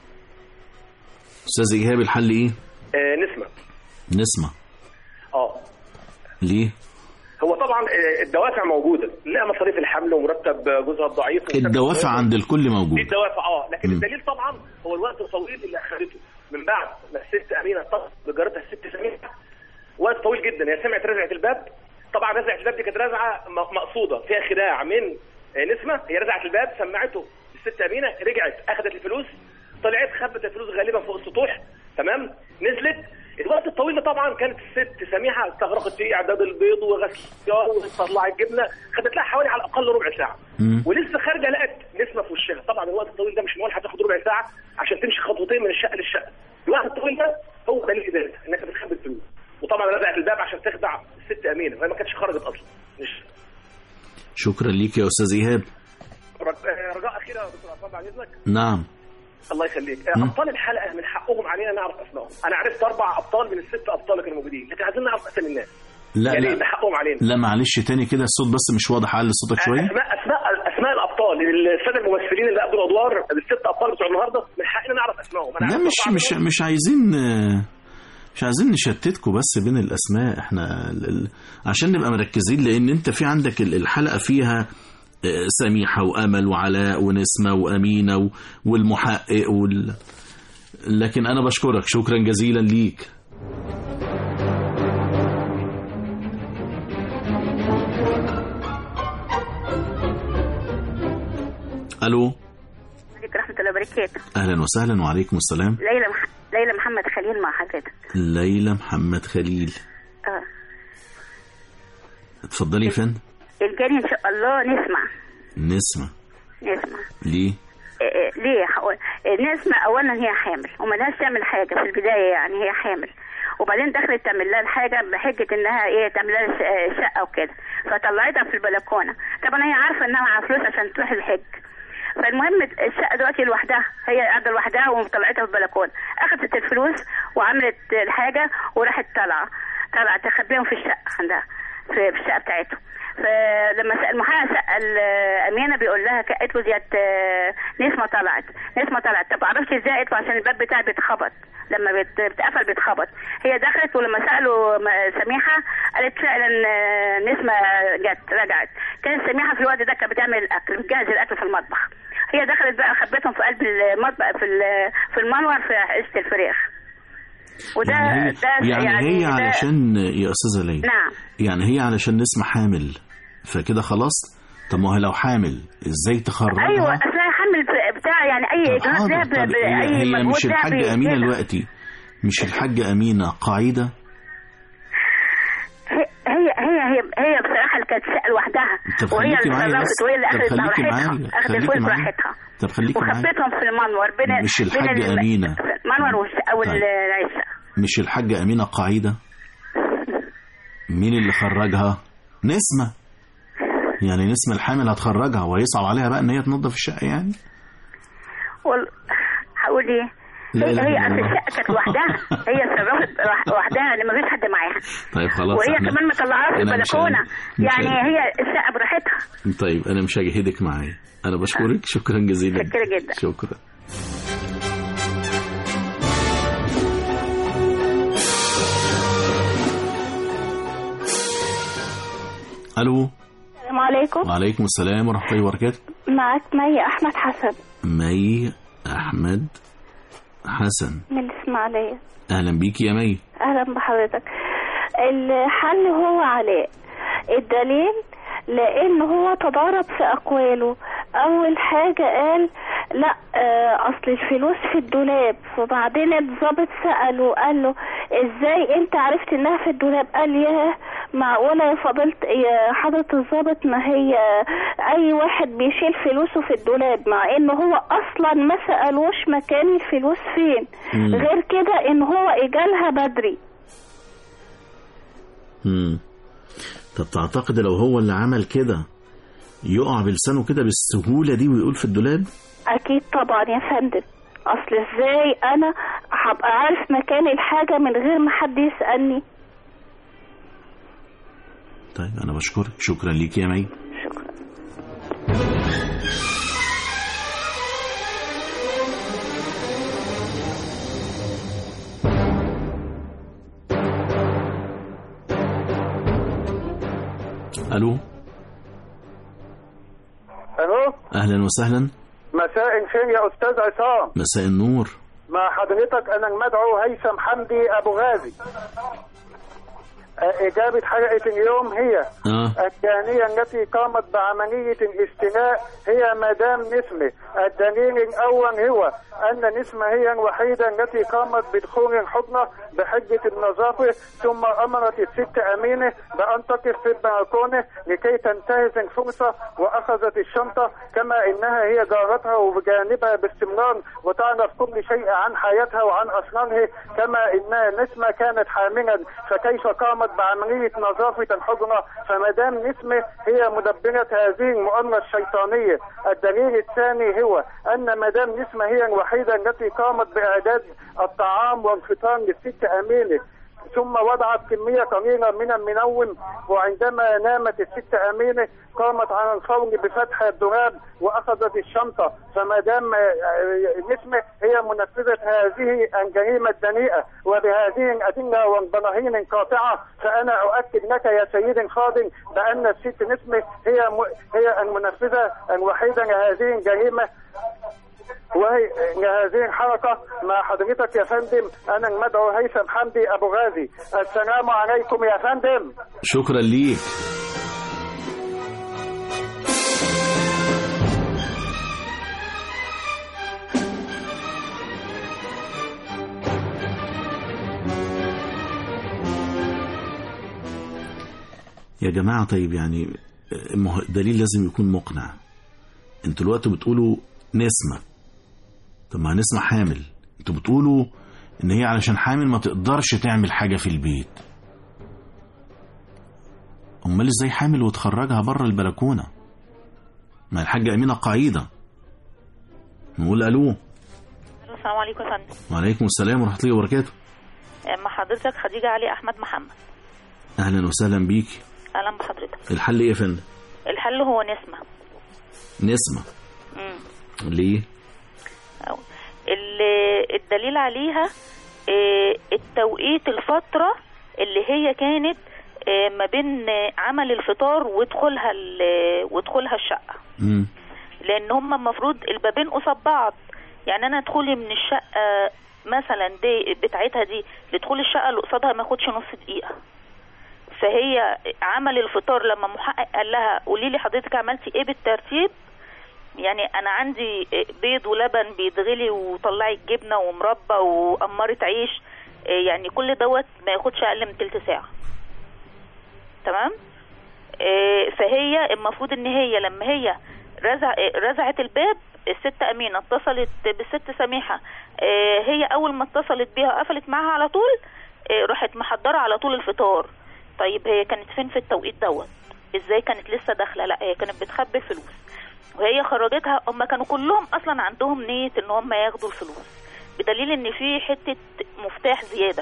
استاذ ايهاب الحل ايه آه نسمه نسمع اه ليه هو طبعا آه، الدوافع موجوده لا مصاريف الحمل ومرتب جوزها الضعيف الدوافع عند الكل دي موجود الدوافع اه لكن مم. الدليل طبعا هو الوقت الطويل اللي اخذته من بعد ما الست امينه اتصلت بجارتها الست سميحه وقت طويل جدا هي سمعت رزعه الباب طبعا رزعه الباب دي كانت رزعه م- مقصوده فيها خداع من آه، نسمه هي رزعت الباب سمعته الست امينه رجعت اخذت الفلوس طلعت خبت الفلوس غالبا فوق السطوح تمام نزلت الوقت الطويل ده طبعا كانت الست سميحه استغرقت في اعداد البيض وغسل الخيار وتطلع الجبنه خدت لها حوالي على الاقل ربع ساعه ولسه خارجه لقت نسمه في وشها طبعا الوقت الطويل ده مش معقول هتاخد ربع ساعه عشان تمشي خطوتين من الشقه للشقه الوقت الطويل ده هو دليل ادارتها انها كانت بتخبي الفلوس وطبعا رزعت الباب عشان تخدع الست امينه وهي ما كانتش خرجت اصلا مش شكرا ليك يا استاذ ايهاب رج- آه، رجاء اخيره يا دكتور عصام بعد اذنك نعم الله يخليك آه، ابطال الحلقه من حقهم علينا نعرف اسمائهم انا عرفت اربع ابطال من الست ابطال اللي كانوا موجودين لكن عايزين نعرف اسامي الناس لا يعني لا ده حقهم علينا لا معلش تاني كده الصوت بس مش واضح علي صوتك شويه اسماء اسماء اسماء الابطال الساده الممثلين اللي قدموا الادوار الست ابطال بتوع النهارده من حقنا نعرف اسمائهم انا لا عارف مش أربعة مش منهم. مش عايزين آه، مش عايزين نشتتكم بس بين الاسماء احنا ال- ال- عشان نبقى مركزين لان انت في عندك ال- الحلقه فيها آه، سميحه وامل وعلاء ونسمه وامينه و- والمحقق وال... لكن انا بشكرك شكرا جزيلا ليك الو عليكم ورحمة الله وبركاته اهلا وسهلا وعليكم السلام ليلى مح... ليلى محمد خليل مع حضرتك ليلى محمد خليل اه اتفضلي يا فندم الجاني ان شاء الله نسمع نسمة نسمع ليه إيه إيه ليه هقول إيه، نسمع اولا هي حامل وملهاش تعمل حاجه في البدايه يعني هي حامل وبعدين دخلت تعمل لها الحاجه بحجه انها ايه تعمل لها ش- آه، شقه وكده فطلعتها في البلكونه طبعا هي عارفه انها معاها فلوس عشان تروح الحج فالمهم الشقه دلوقتي لوحدها هي قاعده لوحدها وطلعتها في البلكونه اخذت الفلوس وعملت الحاجه وراحت طالعه طالعه تخبيهم في الشقه عندها في في الشقه بتاعتهم فلما سأل المحقق سأل آه، أمينة بيقول لها ك- قالت له ديت آه، نسمة طلعت نسمة طلعت طب عرفت ازاي قالت له عشان الباب بتاعي بيتخبط لما بيت- بيتقفل بيتخبط هي دخلت ولما سألوا م- سميحة قالت فعلا آه، نسمة جت رجعت كانت سميحة في الوقت ده كانت بتعمل الأكل بتجهز الأكل في المطبخ هي دخلت بقى خبتهم في قلب المطبخ في ال- في المنور في عيشة الفراخ وده يعني هي, ده يعني هي ده- علشان يا استاذه ليلى نعم يعني هي علشان نسمة حامل فكده خلاص طب ما هي لو حامل ازاي تخرجها ايوه اصل حمل بتاع يعني اي اجراء ده ب- طب ب- هي, اي هي مجهود مش ده الحاجة أمينة بيبذل. دلوقتي مش الحاجة أمينة قاعدة هي هي هي هي, هي بصراحه اللي كانت شقه لوحدها طب وهي خليكي اللي معايا تصرفت بس وهي اللي طب اخذت خليكي براحتها معايا اخذت خليكي الفلوس معايا براحتها طب خليكي معايا وخبيتهم في المنور بين مش بين الحاجة الم- أمينة. المنور والشقه والعشه مش الحاجة أمينة قاعدة مين اللي خرجها نسمة يعني نسمة الحامل هتخرجها وهيصعب عليها بقى ان هي تنظف الشقة يعني وال... هقول ايه لا هي إله هي إلا اصل الله. الشقه كانت لوحدها هي اتصرفت لوح- لوحدها اللي ما فيش حد معاها طيب خلاص وهي احنا- كمان مطلعاها في أنا مش البلكونه مش يعني هن- هي الشقه براحتها طيب انا مش هجهدك معايا انا بشكرك شكرا جزيلا شكرا جدا. شكرا الو السلام عليكم وعليكم السلام ورحمه الله وبركاته معك مي احمد حسن مي احمد حسن من الاسماعيليه اهلا بيكي يا مي اهلا بحضرتك الحل هو علاء الدليل لان هو تضارب في اقواله اول حاجه قال لا آه، اصل الفلوس في الدولاب وبعدين الضابط ساله قال له ازاي انت عرفت انها في الدولاب قال ياه معقوله يا فضلت يا حضره الضابط ما هي اي واحد بيشيل فلوسه في الدولاب مع انه هو اصلا ما سالوش مكان الفلوس فين مم. غير كده ان هو اجالها بدري مم. طب تعتقد لو هو اللي عمل كده يقع بلسانه كده بالسهولة دي ويقول في الدولاب اكيد طبعا يا فندم اصل ازاي انا هبقى عارف مكان الحاجه من غير ما حد يسالني طيب انا بشكرك شكرا ليك يا مي الو الو اهلا وسهلا مساء الخير يا استاذ عصام مساء النور مع حضرتك انا المدعو هيثم حمدي ابو غازي إجابة حلقة اليوم هي اه الثانية التي قامت بعملية الاستناء هي مدام نسمة الدليل الأول هو أن نسمة هي الوحيدة التي قامت بدخول الحضنة بحجة النظافة ثم أمرت الست أمينة بأن تقف في البلكونة لكي تنتهز الفرصة وأخذت الشنطة كما إنها هي جارتها وبجانبها باستمرار وتعرف كل شيء عن حياتها وعن أسرارها كما إن نسمة كانت حاملا فكيف قامت بعملية نظافة الحجرة فمدام نسمة هي مدبرة هذه المؤامرة الشيطانية الدليل الثاني هو أن مدام نسمة هي الوحيدة التي قامت بإعداد الطعام والفطار للست أمينة ثم وضعت كمية قليلة من المنوم وعندما نامت الست أمينة قامت على الفور بفتح الدولاب وأخذت الشنطة فما دام نسمة هي منفذة هذه الجريمة الدنيئة وبهذه الأدلة والبراهين القاطعة فأنا أؤكد لك يا سيدي الفاضل بأن الست نسمة هي م... هي المنفذة الوحيدة لهذه الجريمة وهي هذه الحركة مع حضرتك يا فندم أنا المدعو هيثم حمدي أبو غازي السلام عليكم يا فندم شكرا ليك يا جماعة طيب يعني ما هو الدليل لازم يكون مقنع انتوا دلوقتي بتقولوا نسمة طب ما نسمة حامل انتوا بتقولوا ان هي علشان حامل ما تقدرش تعمل حاجة في البيت امال ازاي حامل وتخرجها بره البلكونة ما الحاجة امينة قاعدة نقول الو السلام عليكم يا فندم وعليكم السلام ورحمة الله وبركاته مع حضرتك خديجة علي أحمد محمد اهلا وسهلا بيك أهلا بحضرتك الحل ايه يا فندم الحل هو نسمة نسمة مم. ليه أو. ال- الدليل عليها آه، التوقيت الفترة اللي هي كانت آه، ما بين آه، عمل الفطار ودخولها ال- ودخولها الشقة مم. لان هم المفروض البابين قصاد بعض يعني انا دخولي من الشقه مثلا دي بتاعتها دي لدخول الشقه اللي قصادها ما ياخدش نص دقيقه فهي عمل الفطار لما محقق قال لها قولي لي حضرتك عملتي ايه بالترتيب يعني انا عندي بيض ولبن بيتغلي وطلعي الجبنه ومربى وقمرة عيش يعني كل دوت ما ياخدش اقل من تلت ساعه تمام آه، فهي المفروض ان هي لما هي رزع رزعت الباب الست امينه اتصلت بالست سميحه آه، هي اول ما اتصلت بيها قفلت معاها على طول آه، راحت محضره على طول الفطار طيب هي كانت فين في التوقيت دوت ازاي كانت لسه داخله لا هي كانت بتخبي الفلوس وهي خرجتها هم كانوا كلهم اصلا عندهم نيه ان هم ياخدوا الفلوس بدليل ان في حته مفتاح زياده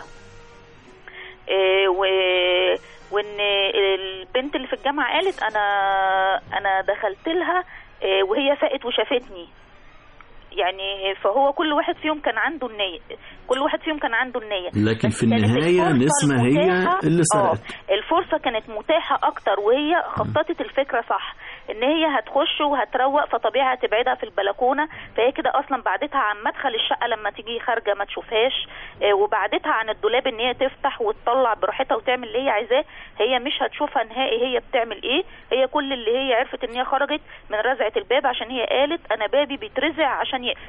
إيه و وان البنت اللي في الجامعه قالت انا انا دخلت لها إيه وهي فاقت وشافتني يعني فهو كل واحد فيهم كان عنده النية كل واحد فيهم كان عنده النية لكن بس في كانت النهاية الفرصة نسمة هي المتاحة- اللي آه، سرقت الفرصة كانت متاحة أكتر وهي خططت الفكرة صح إن هي هتخش وهتروق فطبيعي هتبعدها في البلكونة فهي كده أصلا بعدتها عن مدخل الشقة لما تيجي خارجة ما تشوفهاش آه، وبعدتها عن الدولاب إن هي تفتح وتطلع براحتها وتعمل اللي هي عايزاه هي مش هتشوفها نهائي هي بتعمل إيه هي كل اللي هي عرفت إن هي خرجت من رزعة الباب عشان هي قالت أنا بابي بيترزع عشان يقفل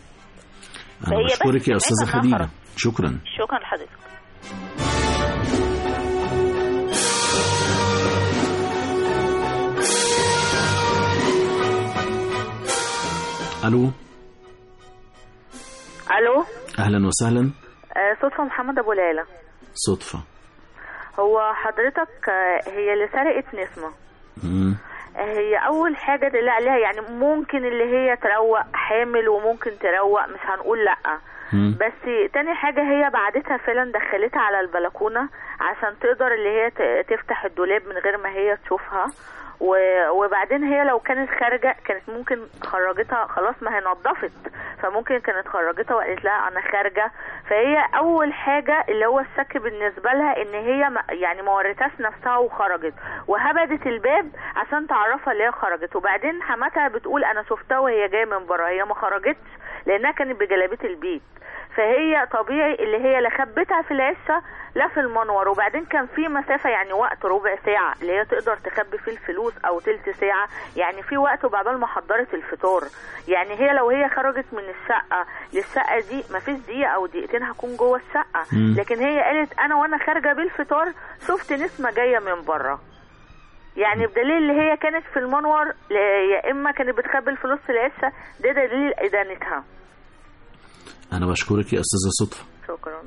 أنا فهي بس بشكرك يا أستاذة سمعتها خديجة خرج. شكرا شكرا لحضرتك ألو ألو أهلا وسهلا آه، صدفة محمد أبو ليلى صدفة هو حضرتك آه، هي اللي سرقت نسمة مم. هي أول حاجة دليل عليها يعني ممكن اللي هي تروق حامل وممكن تروق مش هنقول لأ مم. بس تاني حاجة هي بعدتها فعلا دخلتها على البلكونة عشان تقدر اللي هي ت- تفتح الدولاب من غير ما هي تشوفها و- وبعدين هي لو كانت خارجة كانت ممكن خرجتها خلاص ما هي نظفت فممكن كانت خرجتها وقالت لها انا خارجة فهي اول حاجة اللي هو الشك بالنسبة لها ان هي ما يعني ما وريتهاش نفسها وخرجت وهبدت الباب عشان تعرفها اللي هي خرجت وبعدين حماتها بتقول انا شفتها وهي جاية من بره هي ما خرجتش لانها كانت بجلابية البيت فهي طبيعي اللي هي لا خبتها في العشه لا في المنور وبعدين كان في مسافه يعني وقت ربع ساعه اللي هي تقدر تخبي فيه الفلوس او تلت ساعه يعني في وقت وبعدين ما حضرت الفطار يعني هي لو هي خرجت من الشقه للشقه دي مفيش دقيقه او دقيقتين هكون جوه الشقه مم. لكن هي قالت انا وانا خارجه بالفطار شفت نسمه جايه من بره يعني بدليل اللي هي كانت في المنور ل- يا اما كانت بتخبي الفلوس في العشه ده دليل ادانتها انا بشكرك يا استاذه صدفه شكرا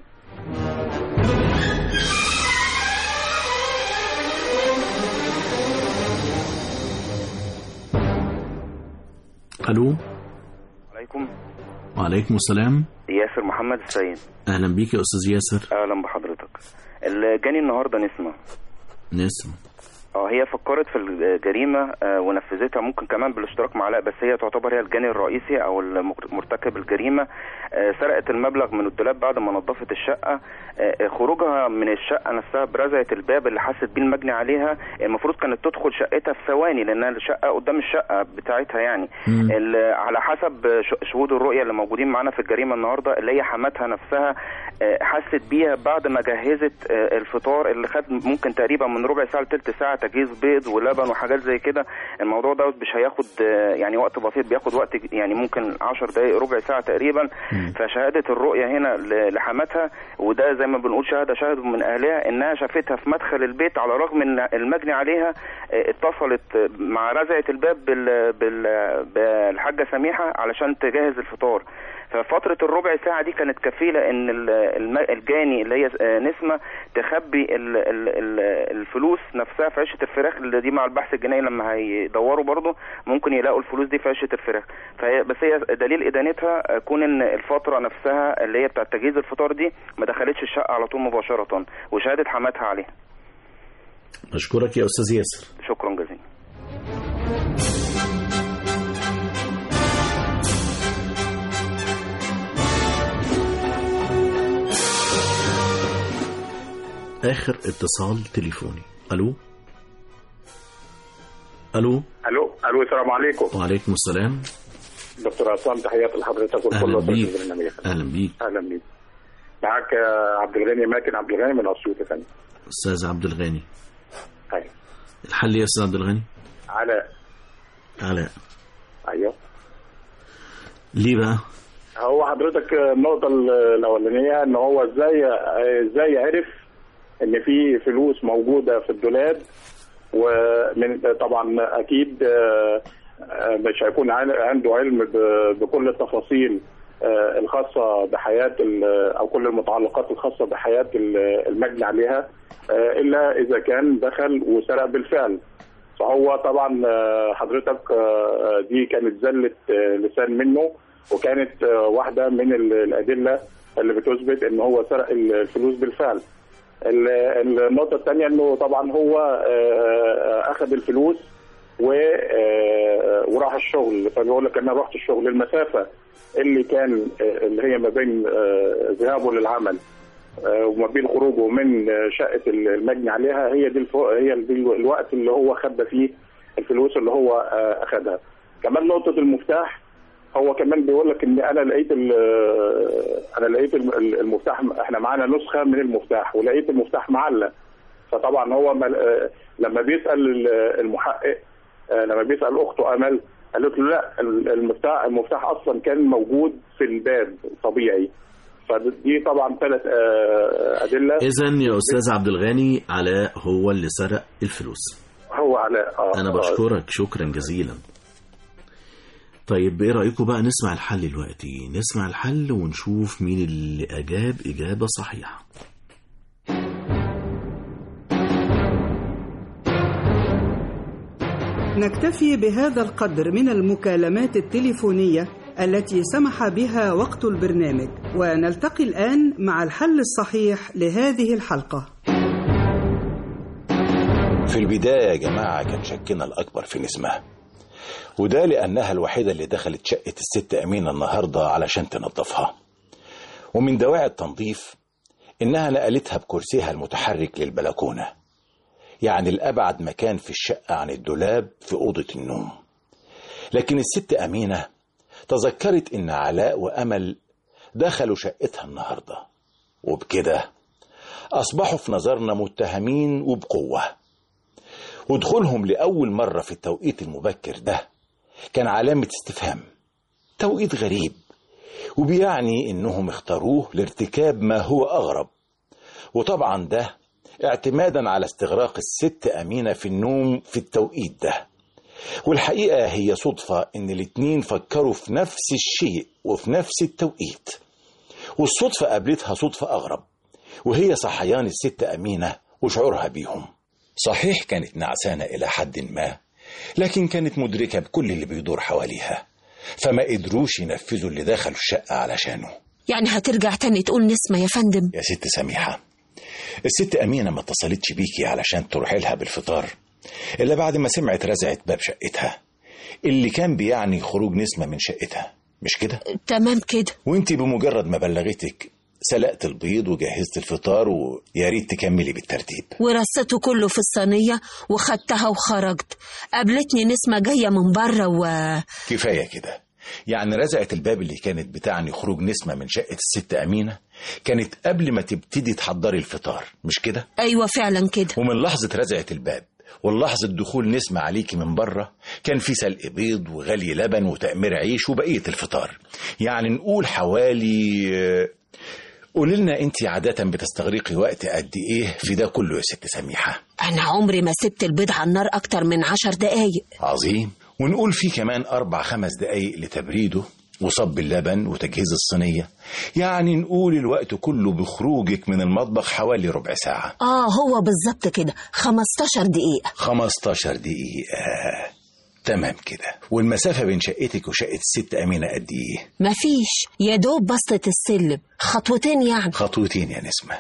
الو عليكم وعليكم السلام ياسر محمد السيد اهلا بيك يا استاذ ياسر اهلا بحضرتك اللي جاني النهارده نسمه نسمة اه هي فكرت في الجريمه آه، ونفذتها ممكن كمان بالاشتراك مع علاء بس هي تعتبر هي الجاني الرئيسي او المك- مرتكب الجريمه آه، سرقت المبلغ من الدولاب بعد ما نظفت الشقه آه، خروجها من الشقه نفسها برزعه الباب اللي حست بيه المجني عليها المفروض كانت تدخل شقتها في ثواني لانها الشقه قدام الشقه بتاعتها يعني ال- على حسب ش- شهود الرؤيه اللي موجودين معانا في الجريمه النهارده اللي هي حماتها نفسها آه، حست بيها بعد ما جهزت آه، الفطار اللي خد ممكن تقريبا من ربع ساعه لثلث ساعه تجهيز بيض ولبن وحاجات زي كده الموضوع ده مش هياخد آه، يعني وقت بسيط بياخد وقت يعني ممكن 10 دقائق ربع ساعه تقريبا فشهاده الرؤيه هنا ل- لحماتها وده زي ما بنقول شهاده شهد من اهلها انها شافتها في مدخل البيت على الرغم ان المجني عليها آه، اتصلت مع رزعه الباب بال بال بالحاجه سميحه علشان تجهز الفطار ففترة الربع ساعة دي كانت كفيلة ان ال- الم- الجاني اللي هي آه، نسمة تخبي ال- ال- ال- الفلوس نفسها في عشة الفراخ اللي دي مع البحث الجنائي لما هيدوروا برضه ممكن يلاقوا الفلوس دي في عشة الفراخ فهي بس هي دليل ادانتها آه، كون ان الفترة نفسها اللي هي بتاعت تجهيز الفطار دي ما دخلتش الشقة على طول مباشرة وشهادة حماتها عليها بشكرك يا استاذ ياسر شكرا جزيلا اخر اتصال تليفوني الو الو الو الو السلام عليكم وعليكم السلام دكتور عصام تحياتي لحضرتك والكل اهلا وصلت بيك البرنامج اهلا بيك اهلا بيك معاك يا عبد الغني ماكن عبد الغني من اسيوط يا فندم استاذ عبد الغني أيوة. الحل يا استاذ عبد الغني على علاء ايوه ليه بقى هو حضرتك النقطة الأولانية إن هو إزاي إزاي عرف إن في فلوس موجودة في الدولاب ومن طبعا أكيد آه، آه، مش هيكون عن- عنده علم ب- بكل التفاصيل آه، الخاصة بحياة ال- أو كل المتعلقات الخاصة بحياة ال- المجني عليها آه، إلا إذا كان دخل وسرق بالفعل فهو طبعا آه، حضرتك آه، دي كانت زلة آه، لسان منه وكانت آه، واحدة من ال- الأدلة اللي بتثبت إن هو سرق الفلوس بالفعل ال- النقطة الثانية إنه طبعا هو آه، أخذ الفلوس و آه، وراح الشغل فبيقول لك أنا رحت الشغل المسافة اللي كان آه، اللي هي ما بين آه، ذهابه للعمل آه، وما بين خروجه من آه، شقة المجني عليها هي دي الفو... هي دي الوقت اللي هو خبى فيه الفلوس اللي هو آه، أخذها كمان نقطة المفتاح هو كمان بيقول لك ان انا لقيت ال- انا لقيت الم- المفتاح احنا معانا نسخه من المفتاح ولقيت المفتاح معلق فطبعا هو مل- آه، لما بيسال ال- المحقق آه، لما بيسال اخته امل قالت له لا ال- المفتاح المفتاح اصلا كان موجود في الباب طبيعي فدي طبعا ثلاث ادله اذا يا استاذ عبد الغني علاء هو اللي سرق الفلوس هو علاء آه، انا آه. بشكرك شكرا جزيلا طيب ايه رايكم بقى نسمع الحل دلوقتي نسمع الحل ونشوف مين اللي اجاب اجابه صحيحه نكتفي بهذا القدر من المكالمات التليفونية التي سمح بها وقت البرنامج ونلتقي الآن مع الحل الصحيح لهذه الحلقة في البداية يا جماعة كان شكنا الأكبر في نسمة وده لأنها الوحيدة اللي دخلت شقة الست أمينة النهاردة علشان تنظفها ومن دواعي التنظيف إنها نقلتها بكرسيها المتحرك للبلكونة يعني الأبعد مكان في الشقة عن الدولاب في أوضة النوم لكن الست أمينة تذكرت إن علاء وأمل دخلوا شقتها النهاردة وبكده أصبحوا في نظرنا متهمين وبقوة ودخولهم لأول مرة في التوقيت المبكر ده كان علامة استفهام توقيت غريب وبيعني إنهم اختاروه لارتكاب ما هو أغرب وطبعا ده اعتمادا على استغراق الست أمينة في النوم في التوقيت ده والحقيقة هي صدفة إن الاتنين فكروا في نفس الشيء وفي نفس التوقيت والصدفة قابلتها صدفة أغرب وهي صحيان الست أمينة وشعورها بيهم صحيح كانت نعسانة إلى حد ما لكن كانت مدركة بكل اللي بيدور حواليها فما قدروش ينفذوا اللي دخلوا الشقة علشانه يعني هترجع تاني تقول نسمة يا فندم يا ست سميحة الست أمينة ما اتصلتش بيكي علشان تروحي لها بالفطار إلا بعد ما سمعت رزعت باب شقتها اللي كان بيعني خروج نسمة من شقتها مش كده؟ تمام كده وانت بمجرد ما بلغتك سلقت البيض وجهزت الفطار ويا ريت تكملي بالترتيب ورصته كله في الصينية وخدتها وخرجت قابلتني نسمة جاية من بره و كفاية كده يعني رزعت الباب اللي كانت بتعني خروج نسمة من شقة الست أمينة كانت قبل ما تبتدي تحضري الفطار مش كده؟ أيوة فعلا كده ومن لحظة رزعت الباب ولحظة دخول نسمة عليكي من بره كان في سلق بيض وغلي لبن وتأمير عيش وبقية الفطار يعني نقول حوالي قولي لنا انت عادة بتستغرقي وقت قد ايه في ده كله يا ست سميحة أنا عمري ما سبت البيض على النار أكتر من عشر دقايق عظيم ونقول في كمان أربع خمس دقايق لتبريده وصب اللبن وتجهيز الصينية يعني نقول الوقت كله بخروجك من المطبخ حوالي ربع ساعة آه هو بالظبط كده 15 دقيقة 15 دقيقة تمام كده والمسافة بين شقتك وشقة الست أمينة قد إيه؟ مفيش يا دوب بسطة السلم خطوتين يعني خطوتين يا نسمة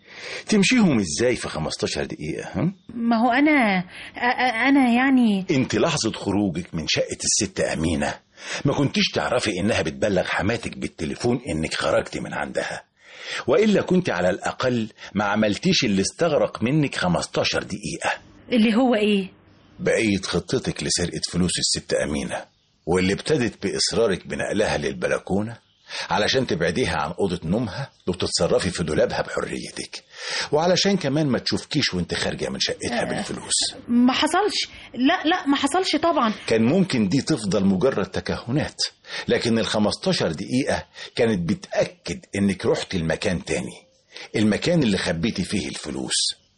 تمشيهم إزاي في 15 دقيقة هم؟ ما هو أنا أ- أنا يعني انت لحظة خروجك من شقة الست أمينة ما كنتيش تعرفي إنها بتبلغ حماتك بالتليفون إنك خرجتي من عندها وإلا كنت على الأقل ما عملتيش اللي استغرق منك 15 دقيقة اللي هو إيه بقية خطتك لسرقة فلوس الست أمينة واللي ابتدت بإصرارك بنقلها للبلكونة علشان تبعديها عن أوضة نومها وتتصرفي في دولابها بحريتك وعلشان كمان ما تشوفكيش وانت خارجة من شقتها بالفلوس ما حصلش لا لا ما حصلش طبعا كان ممكن دي تفضل مجرد تكهنات لكن ال 15 دقيقة كانت بتأكد انك رحت المكان تاني المكان اللي خبيتي فيه الفلوس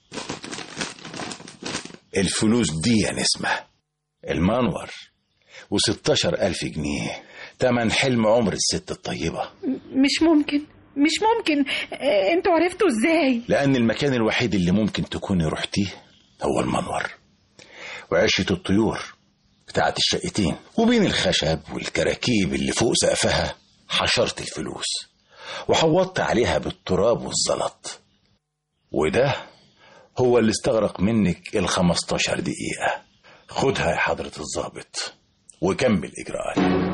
الفلوس دي يا نسمة المنور و16 ألف جنيه تمن حلم عمر الست الطيبة مش ممكن مش ممكن آه، انتوا عرفتوا ازاي لأن المكان الوحيد اللي ممكن تكوني رحتيه هو المنور وعشة الطيور بتاعت الشقتين وبين الخشب والكراكيب اللي فوق سقفها حشرت الفلوس وحوطت عليها بالتراب والزلط وده هو اللي استغرق منك ال 15 دقيقة خدها يا حضرة الضابط وكمل إجراءاتك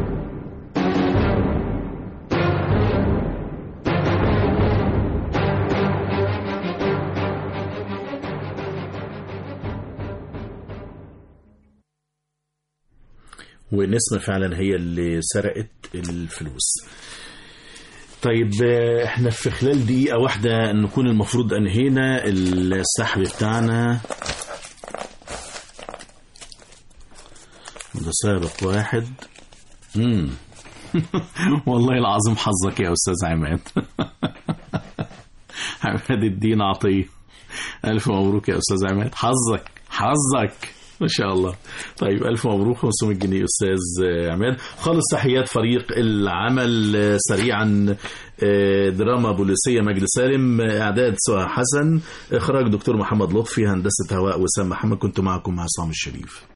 ونسمة فعلا هي اللي سرقت الفلوس طيب آه، احنا في خلال دقيقة واحدة نكون المفروض انهينا السحب بتاعنا ده سابق واحد امم والله العظيم حظك يا استاذ عماد عماد الدين عطيه الف مبروك يا استاذ عماد حظك حظك ما شاء الله طيب ألف مبروك 500 جنيه أستاذ عماد خالص تحيات فريق العمل سريعا دراما بوليسية مجد سالم إعداد سهى حسن إخراج دكتور محمد لطفي هندسة هواء وسام محمد كنت معكم مع عصام الشريف